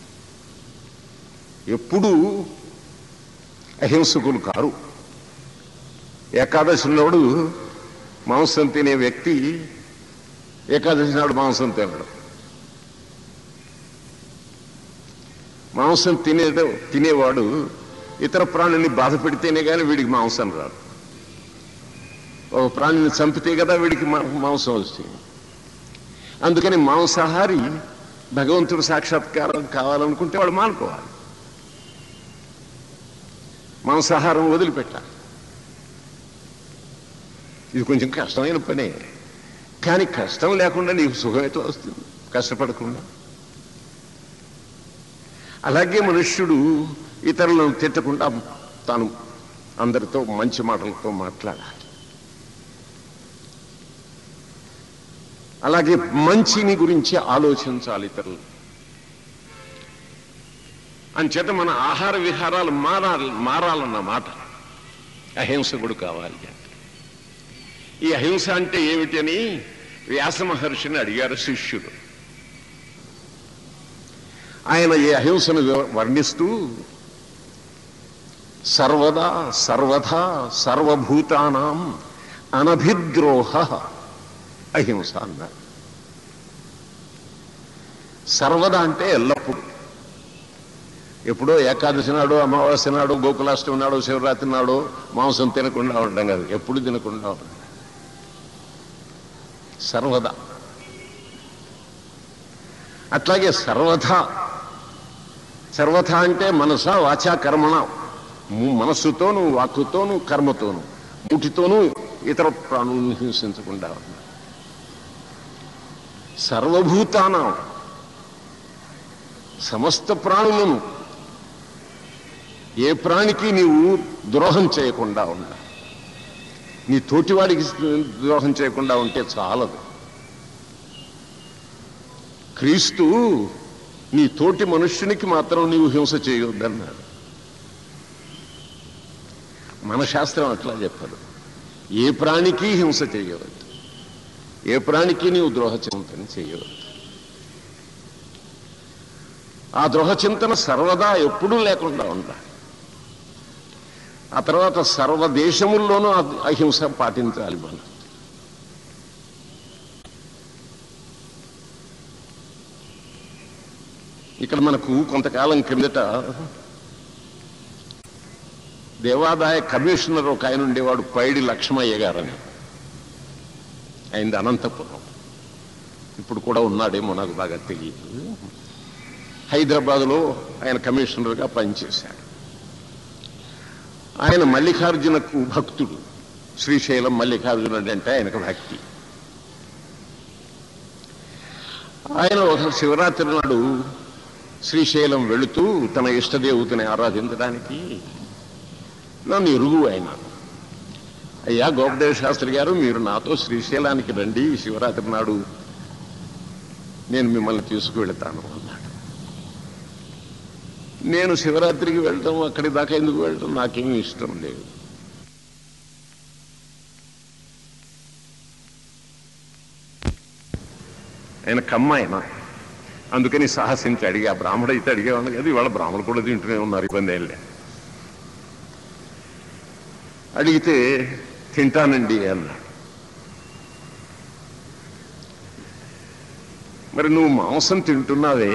ఎప్పుడూ అహింసకులు కారు ఏకాదశి నాడు మాంసం తినే వ్యక్తి ఏకాదశి నాడు మాంసం తినడు మాంసం తినేదో తినేవాడు ఇతర ప్రాణిని బాధ పెడితేనే కానీ వీడికి మాంసం రాదు ఒక ప్రాణిని చంపితే కదా వీడికి మా- మాంసం వస్తుంది అందుకని మాంసాహారి భగవంతుడు సాక్షాత్కారం కావాలనుకుంటే వాడు మానుకోవాలి మాంసాహారం వదిలిపెట్టాలి ఇది కొంచెం కష్టమైన పనే కానీ కష్టం లేకుండా నీకు సుఖం ఎట్లా వస్తుంది కష్టపడకుండా అలాగే మనుష్యుడు ఇతరులను తిట్టకుండా తాను అందరితో మంచి మాటలతో మాట్లాడాలి అలాగే మంచిని గురించి ఆలోచించాలి ఇతరులు అంచేత మన ఆహార విహారాలు మారాలి మారాలన్న మాట అహింసకుడు కావాలి అంటే ఈ అహింస అంటే ఏమిటని వ్యాస మహర్షిని అడిగారు శిష్యుడు ఆయన ఈ అహింసను వివ- వర్ణిస్తూ సర్వదా సర్వథా సర్వభూతానాం అనభిద్రోహ అహింస అన్నారు సర్వదా అంటే ఎల్లప్పుడూ ఎప్పుడో ఏకాదశి నాడు అమావాస్య నాడు గోకులాష్టమి నాడు శివరాత్రి నాడు మాంసం తినకుండా ఉండడం కాదు ఎప్పుడు తినకుండా ఉండడం సర్వదా అట్లాగే సర్వథా సర్వథా అంటే మనస వాచా కర్మణ ము- మనస్సుతోనూ వాక్కుతోనూ కర్మతోనూ ముటితోనూ ఇతర ప్రాణులను హింసించకుండా ఉన్నా. సర్వభూతానం సమస్త ప్రాణులను ఏ ప్రాణికి నీవు ద్రోహం చేయకుండా ఉండాలి నీ తోటివాడికి ద్రోహం చేయకుండా ఉంటే చాలదు క్రీస్తు నీ తోటి మనుష్యునికి మాత్రం నీవు హింస చేయొద్దన్నాడు మన శాస్త్రం అట్లా చెప్పదు ఏ ప్రాణికి హింస చేయవద్దు ఏ ప్రాణికి నీవు ద్రోహ చింతన చేయవద్దు ఆ ద్రోహ చింతన సర్వదా ఎప్పుడూ లేకుండా ఉండాలి ఆ తర్వాత సర్వ దేశముల్లోనూ అ- అహింస పాటించాలి మనం ఇక్కడ మనకు కొంతకాలం క్రిందట దేవాదాయ కమిషనర్ ఒక ఆయన ఉండేవాడు పైడి లక్ష్మయ్య గారని ఆయనది అనంతపురం ఇప్పుడు కూడా ఉన్నాడేమో నాకు బాగా తెలియదు హైదరాబాదులో ఆయన కమిషనర్గా పనిచేశాడు ఆయన మల్లికార్జునకు భక్తుడు శ్రీశైలం మల్లికార్జునుడు అంటే ఆయనకు భక్తి ఆయన ఒక శివరాత్రి నాడు శ్రీశైలం వెళుతూ తన ఇష్టదేవతని ఆరాధించడానికి నన్ను ఎరుగు ఆయన అయ్యా గోపదేవ శాస్త్రి గారు మీరు నాతో శ్రీశైలానికి రండి శివరాత్రి నాడు నేను మిమ్మల్ని తీసుకువెళతాను అన్నాడు నేను శివరాత్రికి వెళ్ళటం అక్కడి దాకా ఎందుకు వెళ్ళటం నాకేమీ ఇష్టం లేదు ఆయన కమ్మ ఆయన అందుకని సాహసించి అడిగా బ్రాహ్మడు అయితే అడిగేవాడు కదా ఇవాళ బ్రాహ్మణులు కూడా తింటూనే ఉన్నారు ఇబ్బంది ఏం లేదు అడిగితే తింటానండి అన్నాడు మరి నువ్వు మాంసం తింటున్నావే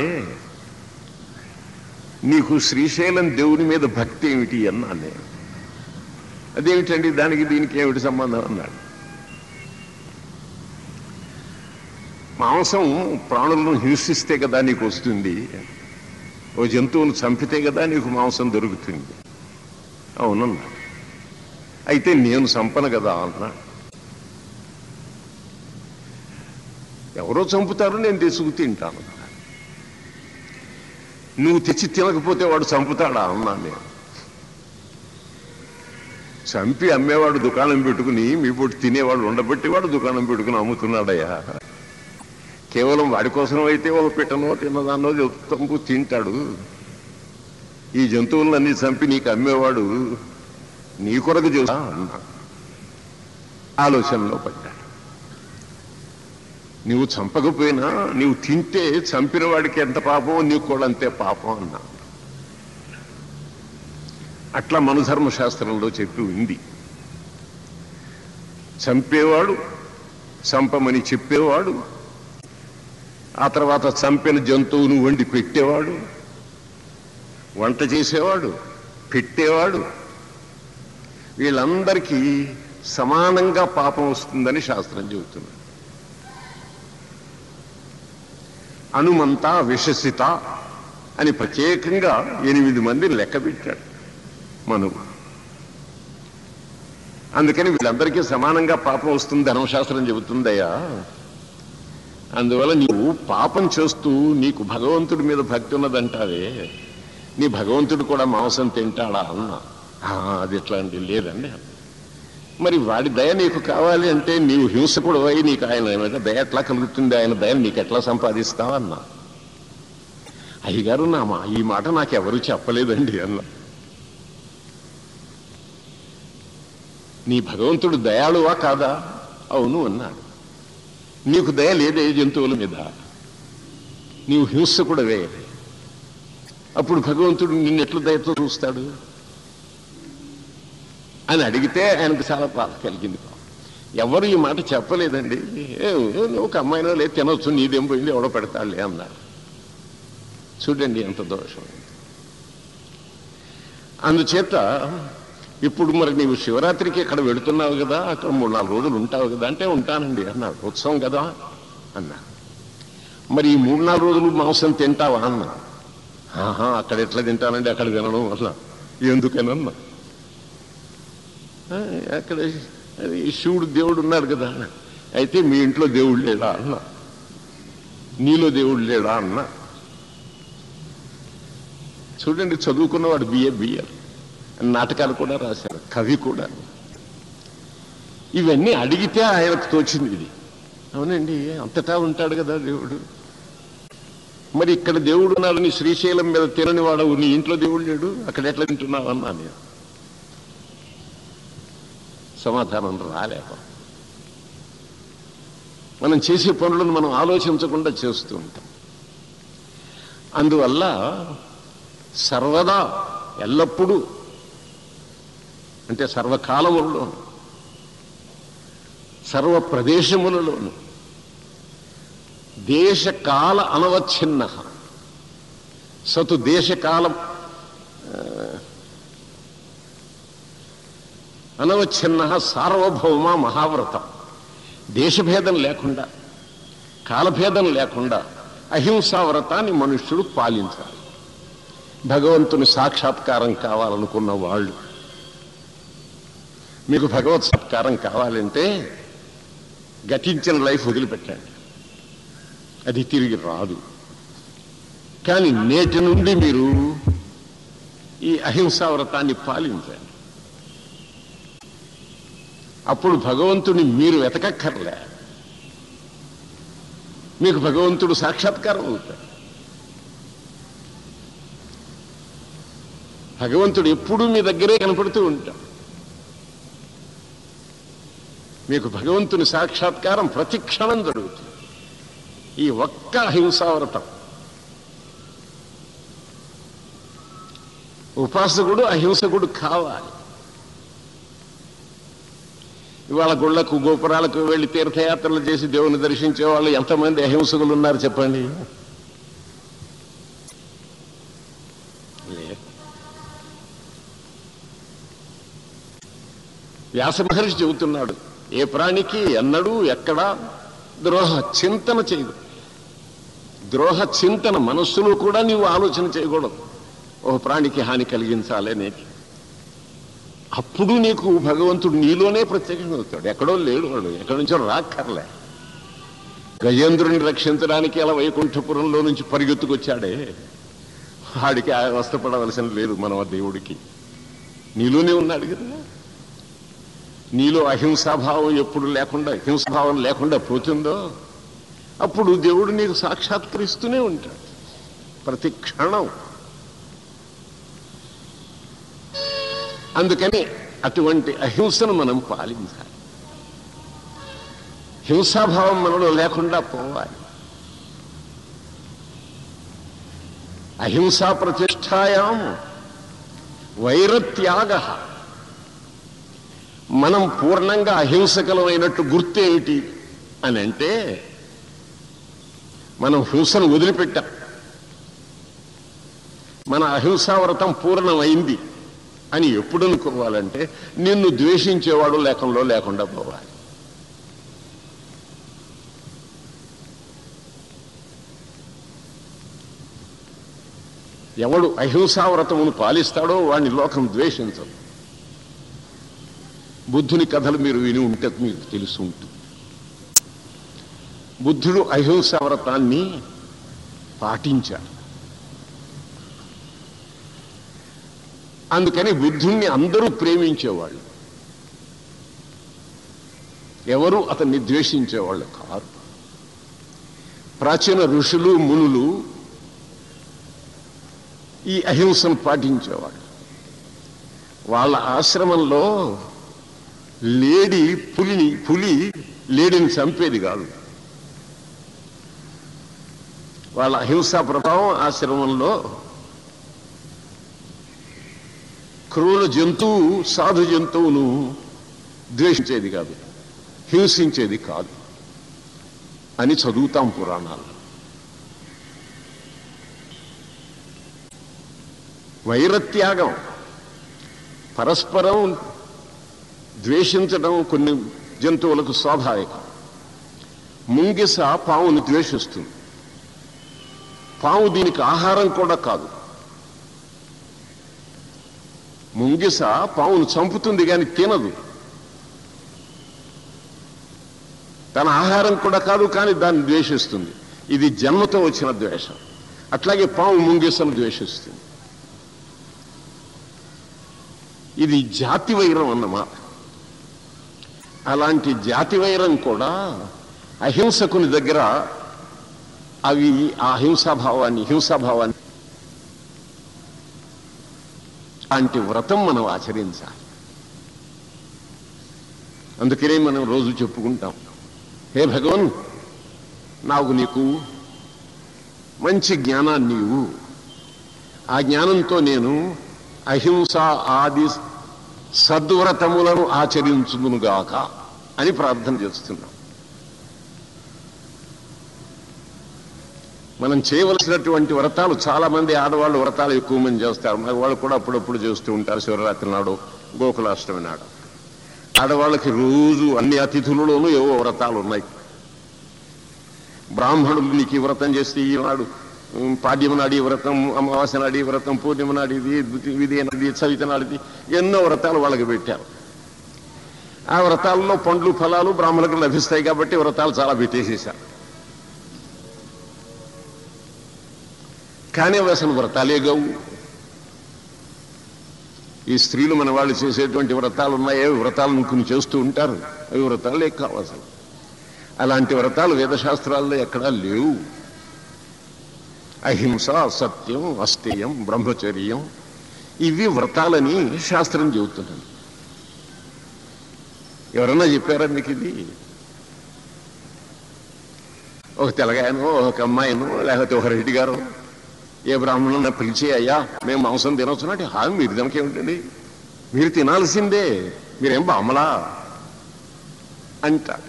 నీకు శ్రీశైలం దేవుని మీద భక్తి ఏమిటి అన్నాను నేను అదేమిటండి దానికి దీనికి ఏమిటి సంబంధం అన్నాడు మాంసం ప్రాణులను హింసిస్తే కదా నీకు వస్తుంది ఓ జంతువును చంపితే కదా నీకు మాంసం దొరుకుతుంది అవునన్నా అయితే నేను చంపను కదా అన్నా ఎవరో చంపుతారో నేను తెచ్చుకు తింటాను నువ్వు తెచ్చి తినకపోతే వాడు చంపుతాడా అన్నా నేను చంపి అమ్మేవాడు దుకాణం పెట్టుకుని మీ పొట్టు తినేవాడు ఉండబెట్టి వాడు దుకాణం పెట్టుకుని అమ్ముతున్నాడయ్యా కేవలం వాడి కోసం అయితే ఒక పిట్టనో తిన్నదాన్నో చంపు తింటాడు ఈ జంతువులన్నీ చంపి నీకు అమ్మేవాడు నీ కొరకు చూసా అన్నా ఆలోచనలో పడ్డాడు నువ్వు చంపకపోయినా నీవు తింటే చంపిన వాడికి ఎంత పాపం నీకు కూడా అంతే పాపం అన్నా అట్లా మనుధర్మశాస్త్రంలో చెప్పి ఉంది చంపేవాడు చంపమని చెప్పేవాడు ఆ తర్వాత చంపిన జంతువును వండి పెట్టేవాడు వంట చేసేవాడు పెట్టేవాడు వీళ్ళందరికీ సమానంగా పాపం వస్తుందని శాస్త్రం చెబుతుంది అనుమంత విశసిత అని ప్రత్యేకంగా ఎనిమిది మందిని లెక్క పెట్టాడు మనువు అందుకని వీళ్ళందరికీ సమానంగా పాపం వస్తుంది ధర్మశాస్త్రం చెబుతుందయ్యా అందువల్ల నీవు పాపం చేస్తూ నీకు భగవంతుడి మీద భక్తి ఉన్నదంటావే నీ భగవంతుడు కూడా మాంసం తింటాడా అన్నా "ఆ, అది ఎట్లా అండి లేదండి మరి వాడి దయ నీకు కావాలి అంటే నీవు హింసకుడు అయి నీకు ఆయన మీద దయ ఎట్లా కలుగుతుంది ఆయన దయ నీకు ఎట్లా సంపాదిస్తావా అన్నా అయ్యగారు నా మా ఈ మాట నాకు ఎవరు చెప్పలేదండి అన్నా నీ భగవంతుడు దయాళువా కాదా అవును అన్నాడు నీకు దయ లేదే జంతువుల మీద నీవు హింసకుడవే అప్పుడు భగవంతుడు నిన్నెట్లు దయతో చూస్తాడు అని అడిగితే ఆయనకు చాలా బాధ కలిగింది ఎవరు ఈ మాట చెప్పలేదండి ఏ, ఒక అమ్మాయినో లేదు తినొచ్చు నీదేం పోయింది ఎవడో పెడతాడులే అన్నారు చూడండి ఎంత దోషం అందుచేత ఇప్పుడు మరి నీవు శివరాత్రికి ఇక్కడ వెళుతున్నావు కదా అక్కడ మూడు నాలుగు రోజులు ఉంటావు కదా అంటే ఉంటానండి అన్నాడు ఉత్సవం కదా అన్నా మరి ఈ మూడు నాలుగు రోజులు మాంసం తింటావా అన్నా ఆహా అక్కడ ఎట్లా తింటానండి అక్కడ తినడం వల్ల ఎందుకనన్నా "ఆ, అక్కడ అది శివుడు దేవుడు ఉన్నాడు కదా అన్న. అయితే మీ ఇంట్లో దేవుడు లేడా అన్న నీలో దేవుడు లేడా అన్న చూడండి చదువుకున్నవాడు బిఏ బిఏ నాటకాలు కూడా రాశారు కవి కూడా ఇవన్నీ అడిగితే ఆయనకు తోచింది ఇది అవునండి అంతటా ఉంటాడు కదా దేవుడు మరి ఇక్కడ దేవుడు ఉన్నాడని శ్రీశైలం మీద తినని వాడవు నీ ఇంట్లో దేవుడు లేడు అక్కడ ఎట్లా తింటున్నావు అన్నా నేను సమాధానం రాలేక మనం చేసే పనులను మనం ఆలోచించకుండా చేస్తూ ఉంటాం అందువల్ల సర్వదా ఎల్లప్పుడూ అంటే సర్వకాలములలో సర్వ ప్రదేశములలోను దేశకాల అనవచ్ఛిన్న సతు దేశకాలం ఆ, అనవచ్ఛిన్న సార్వభౌమ మహావ్రతం దేశభేదం లేకుండా కాలభేదం లేకుండా అహింసా వ్రతాన్ని మనుష్యుడు పాలించాలి భగవంతుని సాక్షాత్కారం కావాలనుకున్న వాళ్ళు మీకు భగవత్ సత్కారం కావాలంటే గతించిన లైఫ్ వదిలిపెట్టండి అది తిరిగి రాదు కానీ నేటి నుండి మీరు ఈ అహింసా వ్రతాన్ని పాలించండి అప్పుడు భగవంతుని మీరు వెతకక్కర్లే మీకు భగవంతుడు సాక్షాత్కారం అవుతాడు భగవంతుడు ఎప్పుడూ మీ దగ్గరే కనపడుతూ ఉంటాడు మీకు భగవంతుని సాక్షాత్కారం ప్రతి క్షణం జరుగుతుంది ఈ ఒక్క అహింసావ్రతం ఉపాసకుడు అహింసకుడు కావాలి ఇవాళ గుళ్ళకు గోపురాలకు వెళ్ళి తీర్థయాత్రలు చేసి దేవుని దర్శించే వాళ్ళు ఎంతమంది అహింసకులు ఉన్నారు చెప్పండి లేరు. వ్యాస మహర్షి చెబుతున్నాడు ఏ ప్రాణికి ఎన్నడూ ఎక్కడా ద్రోహ చింతన చేయదు ద్రోహ చింతన మనస్సులో కూడా నీవు ఆలోచన చేయకూడదు ఓ ప్రాణికి హాని కలిగించాలి అనేది అప్పుడు నీకు భగవంతుడు నీలోనే ప్రత్యేకంగా అవుతాడు ఎక్కడో లేడు వాడు ఎక్కడి నుంచో రాక్కర్లే గజేంద్రుని రక్షించడానికి అలా వైకుంఠపురంలో నుంచి పరిగెత్తుకొచ్చాడే వాడికి ఆ అవస్థపడవలసిన లేదు మనం ఆ దేవుడికి నీలోనే ఉన్నాడు కదా నీలో అహింసాభావం ఎప్పుడు లేకుండా హింసాభావం లేకుండా పోతుందో అప్పుడు దేవుడు నీకు సాక్షాత్కరిస్తూనే ఉంటాడు ప్రతి క్షణం అందుకని అటువంటి అహింసను మనం పాలించాలి హింసాభావం మనలో లేకుండా పోవాలి అహింసా ప్రతిష్టాయాం వైరత్యాగ మనం పూర్ణంగా అహింసకలమైనట్టు గుర్తేమిటి అని అంటే మనం హింసను వదిలిపెట్టాం మన అహింసావ్రతం పూర్ణమైంది అని ఎప్పుడు అనుకోవాలంటే నిన్ను ద్వేషించేవాడు లేకంలో లేకుండా పోవాలి ఎవడు అహింసావ్రతమును పాలిస్తాడో వాడిని లోకం ద్వేషించదు బుద్ధుని కథలు మీరు విని ఉంటే మీకు తెలుసు ఉంటుంది బుద్ధుడు అహింసావ్రతాన్ని పాటించాడు అందుకని బుద్ధుణ్ణి అందరూ ప్రేమించేవాళ్ళు ఎవరు అతన్ని ద్వేషించేవాళ్ళు కారు ప్రాచీన ఋషులు మునులు ఈ అహింసను పాటించేవాళ్ళు వాళ్ళ ఆశ్రమంలో లేడి పులిని పులి లేడిని చంపేది కాదు వాళ్ళ అహింసా ప్రభావం ఆశ్రమంలో క్రూర జంతువు సాధు జంతువును ద్వేషించేది కాదు హింసించేది కాదు అని చదువుతాం పురాణాలు వైరత్యాగం పరస్పరం ద్వేషించడం కొన్ని జంతువులకు స్వాభావికం ముంగిస పావును ద్వేషిస్తుంది పాము దీనికి ఆహారం కూడా కాదు ముంగిస పావును చంపుతుంది కానీ తినదు తన ఆహారం కూడా కాదు కానీ దాన్ని ద్వేషిస్తుంది ఇది జన్మతో వచ్చిన ద్వేషం అట్లాగే పాము ముంగిసను ద్వేషిస్తుంది ఇది జాతి వైరం అన్నమాట అలాంటి జాతి వైరం కూడా అహింసకుని దగ్గర అవి ఆ హింసాభావాన్ని హింసాభావాన్ని అలాంటి వ్రతం మనం ఆచరించాలి అందుకనే మనం రోజు చెప్పుకుంటాం హే భగవన్ నాకు నీకు మంచి జ్ఞానాన్ని ఇవ్వు ఆ జ్ఞానంతో నేను అహింస ఆది సద్వ్రతములను ఆచరించుదునుగాక అని ప్రార్థన చేస్తున్నాం మనం చేయవలసినటువంటి వ్రతాలు చాలా మంది ఆడవాళ్ళు వ్రతాలు ఎక్కువ మంది చేస్తారు మగవాళ్ళు కూడా అప్పుడప్పుడు చేస్తూ ఉంటారు శివరాత్రి నాడు గోకులాష్టమి నాడు ఆడవాళ్ళకి రోజు అన్ని అతిథులలోనూ ఏవో వ్రతాలు ఉన్నాయి బ్రాహ్మణులు నీకు ఈ వ్రతం చేస్తే ఈనాడు ఉమ్, పాడ్యమ నాడి వ్రతం అమావాస్య నాడి వ్రతం పూర్ణిమ నాడిది విధి నది చవిత నాడిది ఎన్నో వ్రతాలు వాళ్ళకి పెట్టారు ఆ వ్రతాల్లో పండ్లు ఫలాలు బ్రాహ్మణులకు లభిస్తాయి కాబట్టి వ్రతాలు చాలా పెట్టేసేశారు కానీ అవి అసలు వ్రతాలే గవు ఈ స్త్రీలు మన వాళ్ళు చేసేటువంటి వ్రతాలు ఉన్నాయే వ్రతాలను కొన్ని చేస్తూ ఉంటారు అవి వ్రతాలే కావు అసలు అలాంటి వ్రతాలు వేదశాస్త్రాల్లో ఎక్కడా లేవు అహింస సత్యం అస్థేయం బ్రహ్మచర్యం ఇవి వ్రతాలని శాస్త్రం చెబుతున్నాను ఎవరన్నా చెప్పారా మీకు ఇది ఒక తెలగాయనో ఒక అమ్మాయినో లేకపోతే ఒక రెడ్డి గారు ఏ బ్రాహ్మణులను పిలిచి అయ్యా మేము మాంసం తినొచ్చున్నట్టు హా మీరు తినకేమిటండి మీరు తినాల్సిందే మీరేం బామ్మలా అంటారు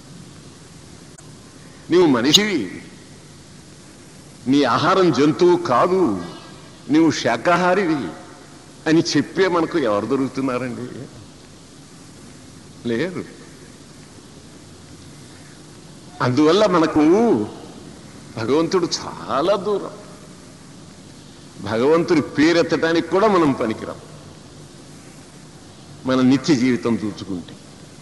నీవు మనిషివి నీ ఆహారం జంతువు కాదు నీవు శాకాహారివి అని చెప్పే మనకు ఎవరు దొరుకుతున్నారండి లేరు అందువల్ల మనకు భగవంతుడు చాలా దూరం భగవంతుడి పేరెత్తడానికి కూడా మనం పనికిరాం మన నిత్య జీవితం చూసుకుంటే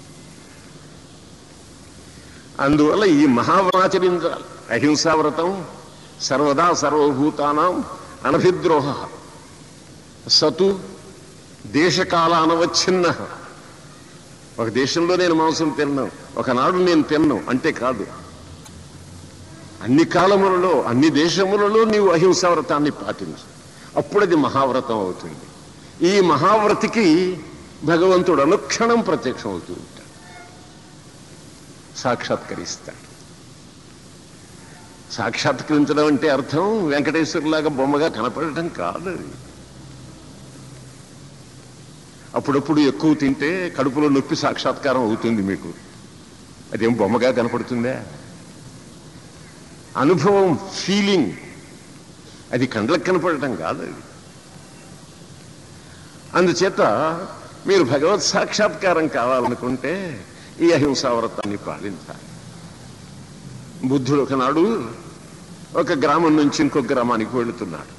అందువల్ల ఈ మహావ్రతాచరించాలి అహింసావ్రతం సర్వదా సర్వభూతానాం అనభిద్రోహ సతు దేశకాల అనవచ్ఛిన్న ఒక దేశంలో నేను మాంసం తిన్నాను ఒకనాడు నేను తిన్నాను అంటే కాదు అన్ని కాలములలో అన్ని దేశములలో నీవు అహింసా వ్రతాన్ని పాటించు అప్పుడు అది మహావ్రతం అవుతుంది ఈ మహావ్రతికి భగవంతుడు అనుక్షణం ప్రత్యక్షం అవుతూ ఉంటాడు సాక్షాత్కరిస్తాడు సాక్షాత్కరించడం అంటే అర్థం వెంకటేశ్వరులాగా బొమ్మగా కనపడటం కాదు అది అప్పుడప్పుడు ఎక్కువ తింటే కడుపులో నొప్పి సాక్షాత్కారం అవుతుంది మీకు అదేం బొమ్మగా కనపడుతుందా అనుభవం ఫీలింగ్ అది కండ్లకు కనపడటం కాదు అది అందుచేత మీరు భగవత్ సాక్షాత్కారం కావాలనుకుంటే ఈ అహింసా వ్రతాన్ని పాలించాలి బుద్ధుడు ఒకనాడు ఒక గ్రామం నుంచి ఇంకొక గ్రామానికి వెళుతున్నాడు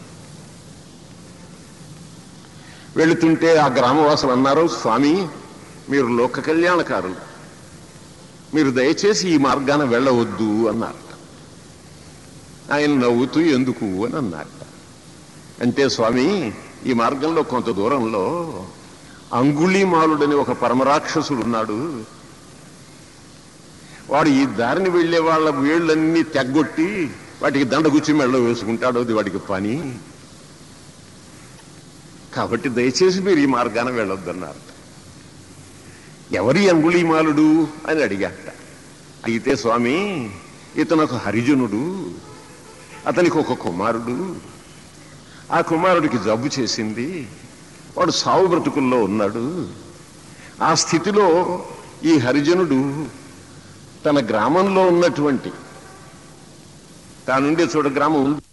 వెళుతుంటే ఆ గ్రామవాసులు అన్నారు స్వామి మీరు లోక కళ్యాణకారులు మీరు దయచేసి ఈ మార్గాన వెళ్ళవద్దు అన్నారు ఆయన నవ్వుతూ ఎందుకు అని అన్నారట అంటే స్వామి ఈ మార్గంలో కొంత దూరంలో అంగుళీమాలుడని ఒక పరమరాక్షసుడు ఉన్నాడు వాడు ఈ దారిని వెళ్లే వాళ్ళ వేళ్ళన్నీ తెగ్గొట్టి వాటికి దండగుచ్చి మెళ్ళ వేసుకుంటాడు అది వాడికి పని కాబట్టి దయచేసి మీరు ఈ మార్గాన వెళ్ళొద్దన్నారు ఎవరి అంగుళీమాలుడు అని అడిగాట అడిగితే స్వామి ఇతను ఒక హరిజనుడు అతనికి ఒక కుమారుడు ఆ కుమారుడికి జబ్బు చేసింది వాడు సావు బ్రతుకుల్లో ఉన్నాడు ఆ స్థితిలో ఈ హరిజనుడు తన గ్రామంలో ఉన్నటువంటి తానుండే చోట గ్రామం ఉంది